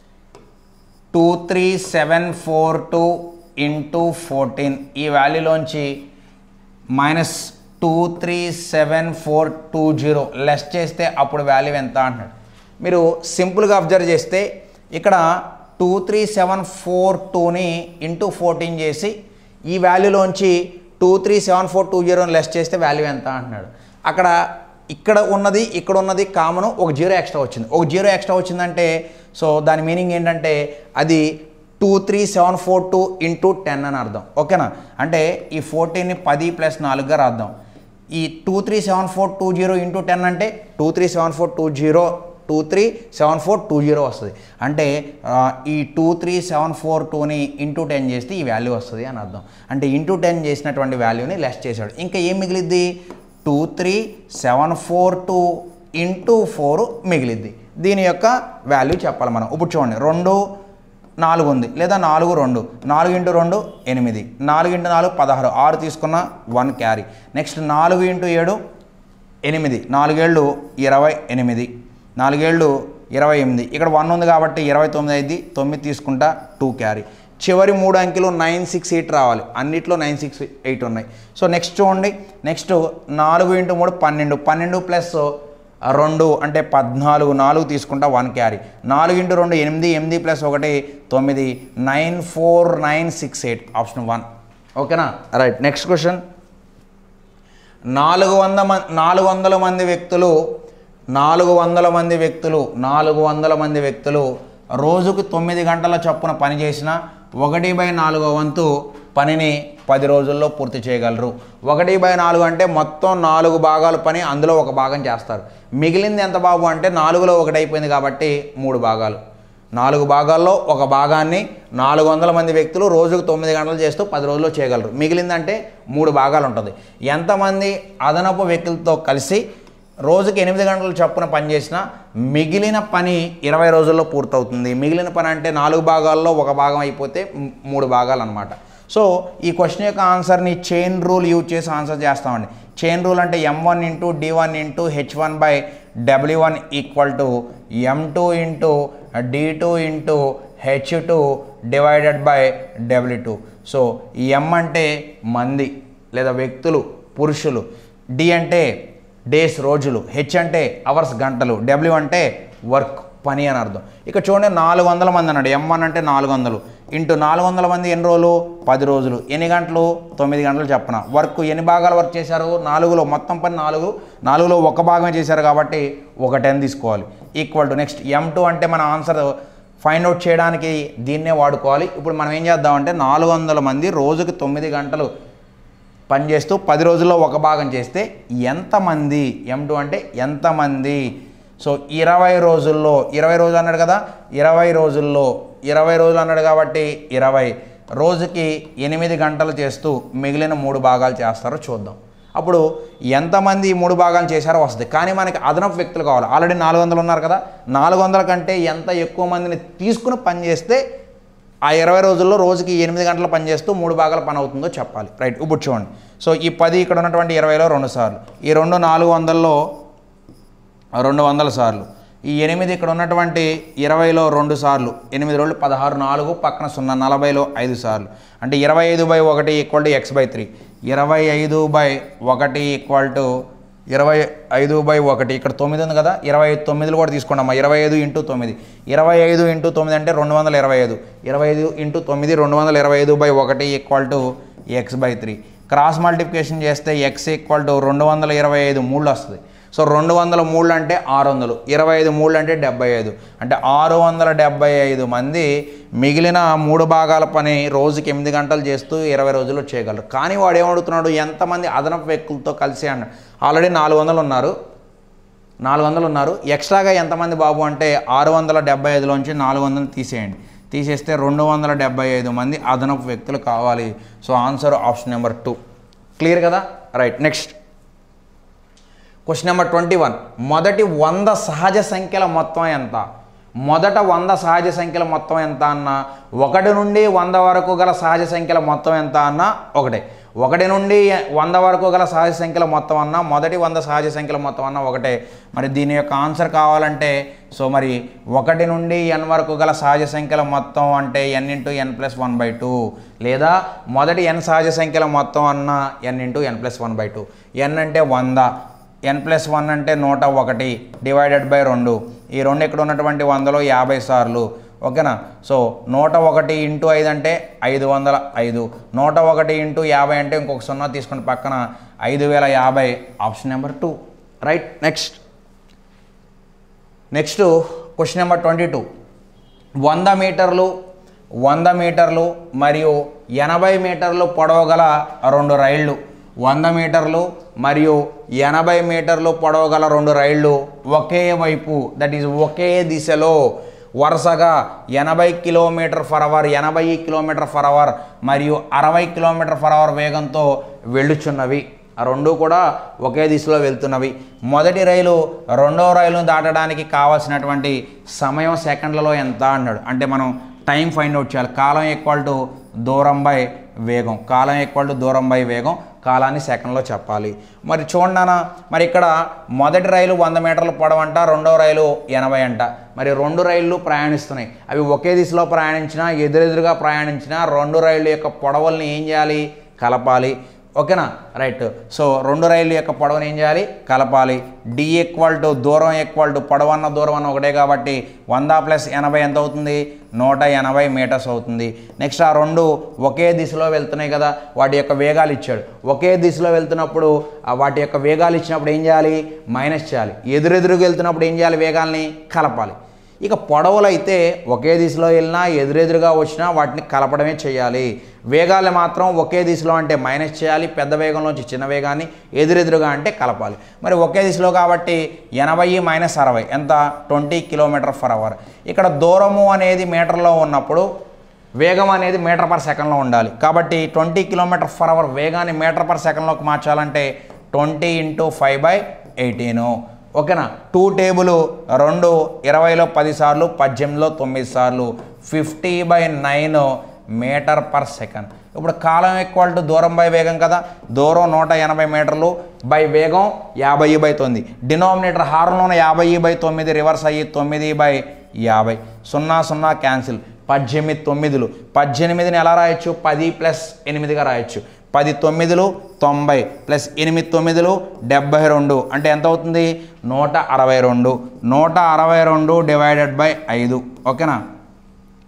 two three seven four two into fourteen ఈ వాల్యూలోంచి minus two three seven four two zero less చేస్తే అప్పుడు వాల్యూ ఎంత అంటున్నాడు మీరు సింపుల్గా అబ్జర్వ్ చేస్తే ఇక్కడ టూ త్రీ సెవెన్ ఫోర్ టూని ఇంటూ ఫోర్టీన్ చేసి ఈ వాల్యూలోంచి two three seven four two జీరోని లెస్ చేస్తే వాల్యూ ఎంత అంటున్నాడు అక్కడ ఇక్కడ ఉన్నది ఇక్కడ ఉన్నది కామన్ ఒక జీరో ఎక్స్ట్రా వచ్చింది ఒక జీరో ఎక్స్ట్రా వచ్చిందంటే సో దాని మీనింగ్ ఏంటంటే అది two three seven four two into ten అని అర్థం ఓకేనా అంటే ఈ ఫోర్టీన్ని పది ప్లస్ నాలుగుగా రాద్దాం ఈ two three seven four two zero into ten అంటే two three seven four two zero two three seven four two zero వస్తుంది అంటే ఆ, ఈ టూ త్రీ సెవెన్ ఫోర్ టూని ఇంటూ టెన్ చేస్తే ఈ వాల్యూ వస్తుంది అని అర్థం అంటే ఇంటూ టెన్ చేసినటువంటి వాల్యూని లెస్ చేశాడు ఇంకా ఏం మిగిలిద్ది two three seven four two into four మిగిలిద్ది దీని యొక్క వాల్యూ చెప్పాలి మనం ఇప్పుడు చూడండి రెండు నాలుగు ఉంది లేదా నాలుగు రెండు నాలుగు ఇంటూ రెండు ఎనిమిది నాలుగు ఇంటూ నాలుగు పదహారు ఆరు తీసుకున్న వన్ క్యారీ నెక్స్ట్ నాలుగు ఇంటూ ఏడు ఎనిమిది నాలుగేళ్ళు ఇరవై ఎనిమిది నాలుగేళ్ళు ఇరవై ఎనిమిది ఇక్కడ వన్ ఉంది కాబట్టి ఇరవై తొమ్మిది అయింది తొమ్మిది తీసుకుంటా టూ క్యారీ చివరి మూడు అంకెలు నైన్ సిక్స్ ఎయిట్ రావాలి అన్నిట్లో నైన్ సిక్స్ ఎయిట్ ఉన్నాయి సో నెక్స్ట్ చూడండి నెక్స్ట్ నాలుగు ఇంటూ మూడు పన్నెండు పన్నెండు ప్లస్ రెండు అంటే పద్నాలుగు నాలుగు తీసుకుంటా వన్ క్యారీ నాలుగు ఇంటూ రెండు ఎనిమిది ఎనిమిది ప్లస్ ఒకటి తొమ్మిది nine four nine six eight option one ఓకేనా రైట్ నెక్స్ట్ క్వశ్చన్ నాలుగు వంద మంది నాలుగు వందల మంది వ్యక్తులు నాలుగు వందల మంది వ్యక్తులు నాలుగు వందల మంది వ్యక్తులు రోజుకు తొమ్మిది గంటల చొప్పున పని చేసిన ఒకటి బై నాలుగో వంతు పనిని పది రోజుల్లో పూర్తి చేయగలరు ఒకటి బై నాలుగు అంటే మొత్తం నాలుగు భాగాలు పని అందులో ఒక భాగం చేస్తారు మిగిలింది ఎంత బాబు అంటే నాలుగులో ఒకటి అయిపోయింది కాబట్టి మూడు భాగాలు నాలుగు భాగాల్లో ఒక భాగాన్ని నాలుగు వందల మంది వ్యక్తులు రోజుకు తొమ్మిది గంటలు చేస్తూ పది రోజుల్లో చేయగలరు మిగిలిందంటే మూడు భాగాలు ఉంటుంది ఎంతమంది అదనపు వ్యక్తులతో కలిసి రోజుకి ఎనిమిది గంటలు చొప్పున పనిచేసిన మిగిలిన పని ఇరవై రోజుల్లో పూర్తవుతుంది మిగిలిన పని అంటే నాలుగు భాగాల్లో ఒక భాగం అయిపోతే మ్- మూడు భాగాలు అనమాట సో ఈ క్వశ్చన్ యొక్క ఆన్సర్ని చైన్ రూల్ యూజ్ చేసి ఆన్సర్ చేస్తామండి చైన్ రూల్ అంటే M one into D one into H one by W one equal to M two into D two into H two divided by W two so M అంటే మంది లేదా వ్యక్తులు పురుషులు డి అంటే డేస్ రోజులు హెచ్ అంటే అవర్స్ గంటలు డబ్ల్యూ అంటే వర్క్ పని అని అర్థం ఇక చూడండి నాలుగు వందల మంది అన్నాడు ఎం వన్ అంటే నాలుగు వందలు ఇంటూ నాలుగు వందల మంది ఎన్ని రోజులు పది రోజులు ఎన్ని గంటలు తొమ్మిది గంటలు చెప్పన వర్క్ ఎన్ని భాగాలు వర్క్ చేశారు నాలుగులో మొత్తం పని నాలుగు నాలుగులో ఒక భాగమే చేశారు కాబట్టి ఒక టెన్ తీసుకోవాలి equal to next M two అంటే మన ఆన్సర్ ఫైండ్ అవుట్ చేయడానికి దీన్నే వాడుకోవాలి ఇప్పుడు మనం ఏం చేద్దామంటే నాలుగు వందల మంది రోజుకి తొమ్మిది గంటలు పనిచేస్తూ పది రోజుల్లో ఒక భాగం చేస్తే ఎంతమంది ఎం టూ అంటే ఎంతమంది సో ఇరవై రోజుల్లో ఇరవై రోజులు అన్నాడు కదా ఇరవై రోజుల్లో ఇరవై రోజులు అన్నాడు కాబట్టి ఇరవై రోజుకి ఎనిమిది గంటలు చేస్తూ మిగిలిన మూడు భాగాలు చేస్తారో చూద్దాం అప్పుడు ఎంతమంది ఈ మూడు భాగాలు చేశారో వస్తుంది కానీ మనకి అదనపు వ్యక్తులు కావాలి ఆల్రెడీ నాలుగు వందలు ఉన్నారు కదా నాలుగు వందల కంటే ఎంత ఎక్కువ మందిని తీసుకుని పని చేస్తే ఆ ఇరవై రోజుల్లో రోజుకి ఎనిమిది గంటలు పనిచేస్తూ మూడు భాగాల పని అవుతుందో చెప్పాలి రైట్ ఇప్పుడు చూడండి సో ఈ పది ఇక్కడ ఉన్నటువంటి ఇరవైలో రెండు సార్లు ఈ రెండు నాలుగు వందల్లో రెండు వందల సార్లు ఈ ఎనిమిది ఇక్కడ ఉన్నటువంటి ఇరవైలో రెండు సార్లు ఎనిమిది రోజులు పదహారు నాలుగు పక్కన సున్నా నలభైలో ఐదు సార్లు అంటే ఇరవై ఐదు బై ఒకటి equal to X by three ఇరవై ఐదు బై ఒకటి ఈక్వల్ టు ఇరవై ఐదు బై ఒకటి ఇక్కడ తొమ్మిది ఉంది కదా ఇరవై ఐదు తొమ్మిదిలు కూడా తీసుకోండమ్మా ఇరవై ఐదు ఇంటూ తొమ్మిది ఇరవై ఐదు ఇంటూ తొమ్మిది అంటే రెండు వందల ఇరవై ఐదు ఇరవై ఐదు ఇంటూ తొమ్మిది రెండు వందల ఇరవై ఐదు బై ఒకటి equal to X by three cross multiplication చేస్తే ఎక్స్ ఈక్వల్ టు రెండు వందల ఇరవై ఐదు మూడు వస్తుంది సో రెండు వందల మూడు అంటే ఆరు వందలు ఇరవై ఐదు మూడు అంటే డెబ్బై ఐదు అంటే ఆరు వందల డెబ్బై ఐదు మంది మిగిలిన మూడు భాగాల పని రోజుకి ఎనిమిది గంటలు చేస్తూ ఇరవై రోజుల్లో చేయగలరు కానీ వాడు ఏమడుగుతున్నాడు ఎంతమంది అదనపు వ్యక్తులతో కలిసి అన్నాడు ఆల్రెడీ నాలుగు వందలు ఉన్నారు నాలుగు వందలు ఉన్నారు ఎక్స్ట్రాగా ఎంతమంది బాబు అంటే ఆరు వందల డెబ్బై ఐదులోంచి నాలుగు వందలు తీసేయండి తీసేస్తే రెండు వందల డెబ్బై ఐదు మంది అదనపు వ్యక్తులు కావాలి so answer option number two clear కదా right next question number twenty one మొదటి వంద సహజ సంఖ్యల మొత్తం ఎంత మొదట వంద సహజ సంఖ్యల మొత్తం ఎంత అన్న ఒకటి నుండి వంద వరకు గల సహజ సంఖ్యల మొత్తం ఎంత అన్న ఒకటే ఒకటి నుండి వంద వరకు గల సహజ సంఖ్యల మొత్తం అన్న మొదటి వంద సహజ సంఖ్యల మొత్తం అన్న ఒకటే మరి దీని యొక్క ఆన్సర్ కావాలంటే సో మరి ఒకటి నుండి ఎన్ వరకు గల సహజ సంఖ్యల మొత్తం అంటే N into N plus one by two లేదా మొదటి ఎన్ సహజ సంఖ్యల మొత్తం అన్న N into N plus one by two N అంటే వంద ఎన్ ప్లస్ వన్ అంటే నూట ఒకటి డివైడెడ్ బై రెండు ఈ రెండు ఇక్కడ ఉన్నటువంటి వందలో యాభై సార్లు ఓకేనా సో నూట ఒకటి ఇంటూ ఐదు అంటే ఐదు వందల ఐదు నూట ఒకటి ఇంటూ యాభై అంటే ఇంకొక సున్నా తీసుకుని పక్కన ఐదు వేల యాభై option number two right next next question number twenty two వంద మీటర్లు వంద మీటర్లు మరియు ఎనభై మీటర్లు పొడవు గల రెండు రైళ్ళు వంద మీటర్లు మరియు ఎనభై మీటర్లు పొడవు గల రెండు రైళ్ళు ఒకే వైపు దట్ ఈజ్ ఒకే దిశలో వరుసగా ఎనభై కిలోమీటర్ ఫర్ అవర్ ఎనభై కిలోమీటర్ ఫర్ అవర్ మరియు అరవై కిలోమీటర్ ఫర్ అవర్ వేగంతో వెళ్ళుచున్నవి ఆ రెండు కూడా ఒకే దిశలో వెళ్తున్నవి మొదటి రైలు రెండో రైలును దాటడానికి కావాల్సినటువంటి సమయం సెకండ్లలో ఎంత అన్నాడు అంటే మనం టైం ఫైండ్ అవుట్ చేయాలి కాలం ఈక్వల్ టు దూరం బై వేగం కాలం ఈక్వల్ టు దూరం బై వేగం కాలాన్ని సెకండ్లో చెప్పాలి మరి చూడన్నా మరి ఇక్కడ మొదటి రైలు వంద మీటర్ల పొడవంట రెండో రైలు ఎనభై అంట మరి రెండు రైళ్ళు ప్రయాణిస్తున్నాయి అవి ఒకే దిశలో ప్రయాణించినా ఎదురెదురుగా ప్రయాణించినా రెండు రైళ్ళ యొక్క పొడవల్ని ఏం చేయాలి కలపాలి ఓకేనా రైట్ సో రెండు రైళ్ళు యొక్క పొడవుని ఏం చేయాలి కలపాలి డి ఈక్వల్ టు దూరం ఈక్వల్ టు పొడవన్న దూరం అన్న ఒకటే కాబట్టి వంద ప్లస్ ఎనభై ఎంత అవుతుంది నూట ఎనభై మీటర్స్ అవుతుంది నెక్స్ట్ ఆ రెండు ఒకే దిశలో వెళ్తున్నాయి కదా వాటి యొక్క వేగాలు ఇచ్చాడు ఒకే దిశలో వెళ్తున్నప్పుడు ఆ వాటి యొక్క వేగాలు ఇచ్చినప్పుడు ఏం చేయాలి మైనస్ చేయాలి ఎదురెదురుగా వెళ్తున్నప్పుడు ఏం చేయాలి వేగాల్ని కలపాలి ఇక పొడవులు అయితే ఒకే దిశలో వెళ్ళినా ఎదురెదురుగా వచ్చినా వాటిని కలపడమే చేయాలి వేగాలు మాత్రం ఒకే దిశలో అంటే మైనస్ చేయాలి పెద్ద వేగంలోంచి చిన్న వేగాన్ని ఎదురెదురుగా అంటే కలపాలి మరి ఒకే దిశలో కాబట్టి ఎనభై మైనస్ అరవై ఎంత ట్వంటీ కిలోమీటర్ ఫర్ అవర్ ఇక్కడ దూరము అనేది మీటర్లో ఉన్నప్పుడు వేగం అనేది మీటర్ పర్ సెకండ్లో ఉండాలి కాబట్టి ట్వంటీ కిలోమీటర్ ఫర్ అవర్ వేగాన్ని మీటర్ పర్ సెకండ్లోకి మార్చాలంటే twenty into five by eighteen ఓకేనా టూ టేబుల్ రెండు ఇరవైలో పది సార్లు పద్దెనిమిదిలో తొమ్మిది సార్లు fifty by nine metre per second ఇప్పుడు కాలం ఈక్వల్ టు దూరం బై వేగం కదా దూరం నూట ఎనభై మీటర్లు బై వేగం యాభై బై తొమ్మిది డినామినేటర్ హారంలోనే యాభై బై తొమ్మిది రివర్స్ అయ్యి తొమ్మిది బై యాభై సున్నా సున్నా క్యాన్సిల్ పద్దెనిమిది తొమ్మిదిలు పద్దెనిమిదిని ఎలా రాయొచ్చు పది ప్లస్ ఎనిమిదిగా రాయొచ్చు పది తొమ్మిదిలు తొంభై ప్లస్ ఎనిమిది తొమ్మిదిలు డెబ్బై రెండు అంటే ఎంత అవుతుంది నూట అరవై రెండు నూట అరవై రెండు డివైడెడ్ బై ఐదు ఓకేనా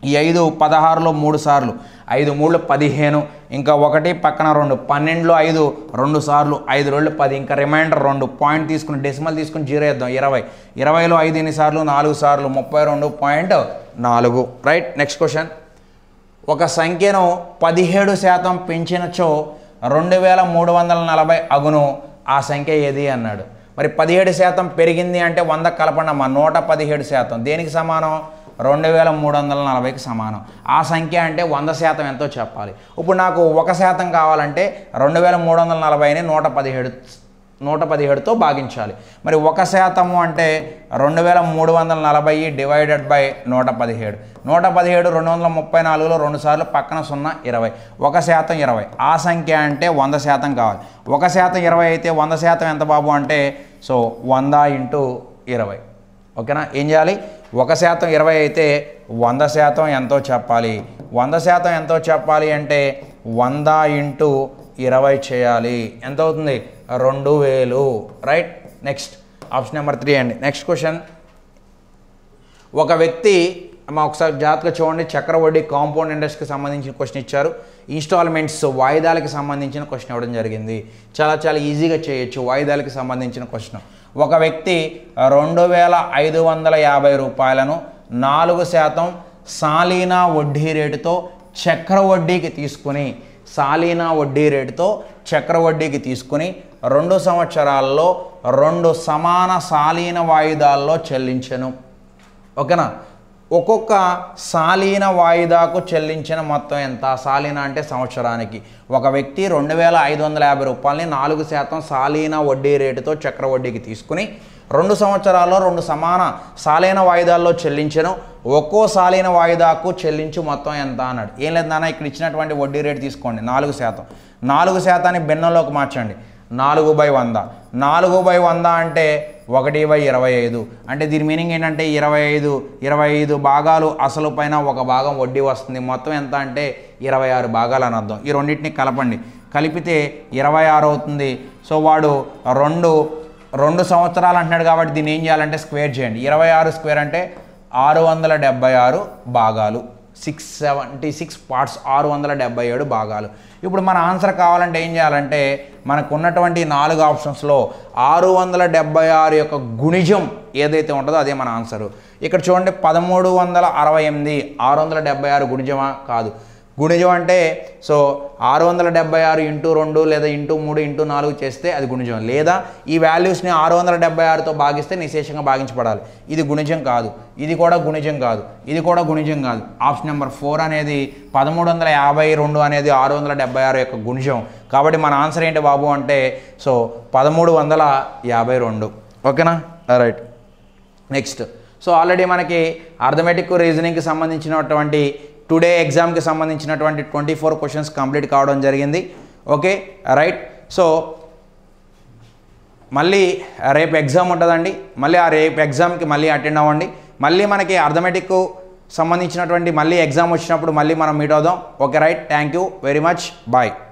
ఈ ఐదు పదహారులో మూడు సార్లు ఐదు మూడు పదిహేను ఇంకా ఒకటి పక్కన రెండు పన్నెండులో ఐదు రెండు సార్లు ఐదు రెండు పది ఇంకా రిమైండర్ రెండు పాయింట్ తీసుకుని డెసిమల్ తీసుకుని జీరో వేద్దాం ఇరవై ఇరవైలో ఐదు ఎన్ని సార్లు నాలుగు సార్లు ముప్పై రెండు పాయింట్ నాలుగు రైట్ నెక్స్ట్ క్వశ్చన్ ఒక సంఖ్యను పదిహేడు శాతం పెంచినచో రెండు వేల మూడు వందల నలభై అగును ఆ సంఖ్య ఏది అన్నాడు మరి పదిహేడు శాతం పెరిగింది అంటే వంద కలపండమ్మా నూట పదిహేడు శాతం దేనికి సమానం రెండు వేల మూడు వందల నలభైకి సమానం ఆ సంఖ్య అంటే వంద శాతం ఎంతో చెప్పాలి ఇప్పుడు నాకు ఒక శాతం కావాలంటే రెండు వేల మూడు వందల నలభైని నూట పదిహేడు నూట పదిహేడుతో భాగించాలి మరి ఒక శాతము అంటే రెండు వేల మూడు వందల నలభై డివైడెడ్ బై నూట పదిహేడు నూట పదిహేడు రెండు వందల ముప్పై నాలుగులో రెండు సార్లు పక్కన సున్నా ఇరవై ఒక శాతం ఇరవై ఆ సంఖ్య అంటే వంద శాతం కావాలి ఒక శాతం ఇరవై అయితే వంద శాతం ఎంత బాబు అంటే సో వంద ఇంటూ ఇరవై ఓకేనా ఏం చేయాలి ఒక శాతం ఇరవై అయితే వంద శాతం ఎంతో చెప్పాలి వంద శాతం ఎంతో చెప్పాలి అంటే వంద ఇంటూ ఇరవై చేయాలి ఎంత అవుతుంది రెండు వేలు right next option number three అండి నెక్స్ట్ క్వశ్చన్ ఒక వ్యక్తి మా ఒకసారి జాతక చూడండి చక్రవడ్డీ కాంపౌండ్ ఇండస్ట్రీకి సంబంధించిన క్వశ్చన్ ఇచ్చారు ఇన్స్టాల్మెంట్స్ వాయిదాలకి సంబంధించిన క్వశ్చన్ ఇవ్వడం జరిగింది చాలా చాలా ఈజీగా చేయొచ్చు వాయిదాలకి సంబంధించిన క్వశ్చన్ ఒక వ్యక్తి రెండు వేల ఐదు వందల యాభై రూపాయలను నాలుగు శాతం సాలీనా వడ్డీ రేటుతో చక్ర వడ్డీకి తీసుకుని సాలీనా వడ్డీ రేటుతో చక్ర వడ్డీకి తీసుకుని రెండు సంవత్సరాల్లో రెండు సమాన సాలీన వాయిదాల్లో చెల్లించెను ఓకేనా ఒక్కొక్క సాలీన వాయిదాకు చెల్లించిన మొత్తం ఎంత సాలీన అంటే సంవత్సరానికి ఒక వ్యక్తి రెండు వేల ఐదు వందల యాభై రూపాయలని నాలుగు శాతం సాలీన వడ్డీ రేటుతో చక్ర వడ్డీకి తీసుకుని రెండు సంవత్సరాల్లో రెండు సమాన సాలీన వాయిదాల్లో చెల్లించను ఒక్కో సాలీన వాయిదాకు చెల్లించు మొత్తం ఎంత అన్నాడు ఏం లేదు నాన్న ఇక్కడ ఇచ్చినటువంటి వడ్డీ రేటు తీసుకోండి నాలుగు శాతం నాలుగు శాతాన్ని భిన్నంలోకి మార్చండి నాలుగు బై వంద నాలుగు బై వంద అంటే ఒకటి బై ఇరవై ఐదు అంటే దీని మీనింగ్ ఏంటంటే ఇరవై ఐదు ఇరవై ఐదు భాగాలు అసలు పైన ఒక భాగం వడ్డీ వస్తుంది మొత్తం ఎంత అంటే ఇరవై ఆరు భాగాలు అని అర్థం ఈ రెండింటిని కలపండి కలిపితే ఇరవై ఆరు అవుతుంది సో వాడు రెండు రెండు సంవత్సరాలు అంటున్నాడు కాబట్టి దీన్ని ఏం చేయాలంటే స్క్వేర్ చేయండి ఇరవై ఆరు స్క్వేర్ అంటే ఆరు వందల డెబ్బై ఆరు భాగాలు సిక్స్ సెవెంటీ సిక్స్ పార్ట్స్ ఆరు వందల డెబ్బై ఏడు భాగాలు ఇప్పుడు మన ఆన్సర్ కావాలంటే ఏం చేయాలంటే మనకు ఉన్నటువంటి నాలుగు ఆప్షన్స్లో ఆరు వందల డెబ్బై ఆరు యొక్క గుణిజం ఏదైతే ఉంటుందో అదే మన ఆన్సరు ఇక్కడ చూడండి పదమూడు వందల అరవై ఎనిమిది ఆరు వందల డెబ్బై ఆరు గుణిజమా కాదు గుణిజం అంటే సో ఆరు వందల డెబ్బై ఆరు ఇంటూ రెండు లేదా ఇంటూ మూడు ఇంటూ నాలుగు చేస్తే అది గుణిజం లేదా ఈ వాల్యూస్ని ఆరు వందల డెబ్బై ఆరుతో భాగిస్తే నిశేషంగా భాగించబడాలి ఇది గుణిజం కాదు ఇది కూడా గుణిజం కాదు ఇది కూడా గుణిజం కాదు ఆప్షన్ నెంబర్ ఫోర్ అనేది పదమూడు వందల యాభై రెండు అనేది ఆరు వందల డెబ్బై ఆరు యొక్క గుణిజం కాబట్టి మన ఆన్సర్ ఏంటి బాబు అంటే సో పదమూడు వందల యాభై రెండు ఓకేనా రైట్ నెక్స్ట్ సో ఆల్రెడీ మనకి అర్థమెటిక్ రీజనింగ్కి సంబంధించినటువంటి టుడే ఎగ్జామ్కి సంబంధించినటువంటి ట్వంటీ ఫోర్ క్వశ్చన్స్ కంప్లీట్ కావడం జరిగింది ఓకే రైట్ సో మళ్ళీ రేపు ఎగ్జామ్ ఉంటుందండి మళ్ళీ ఆ రేపు ఎగ్జామ్కి మళ్ళీ అటెండ్ అవ్వండి మళ్ళీ మనకి అర్థమెటిక్ సంబంధించినటువంటి మళ్ళీ ఎగ్జామ్ వచ్చినప్పుడు మళ్ళీ మనం మీట్ అవుదాం okay right thank you very much bye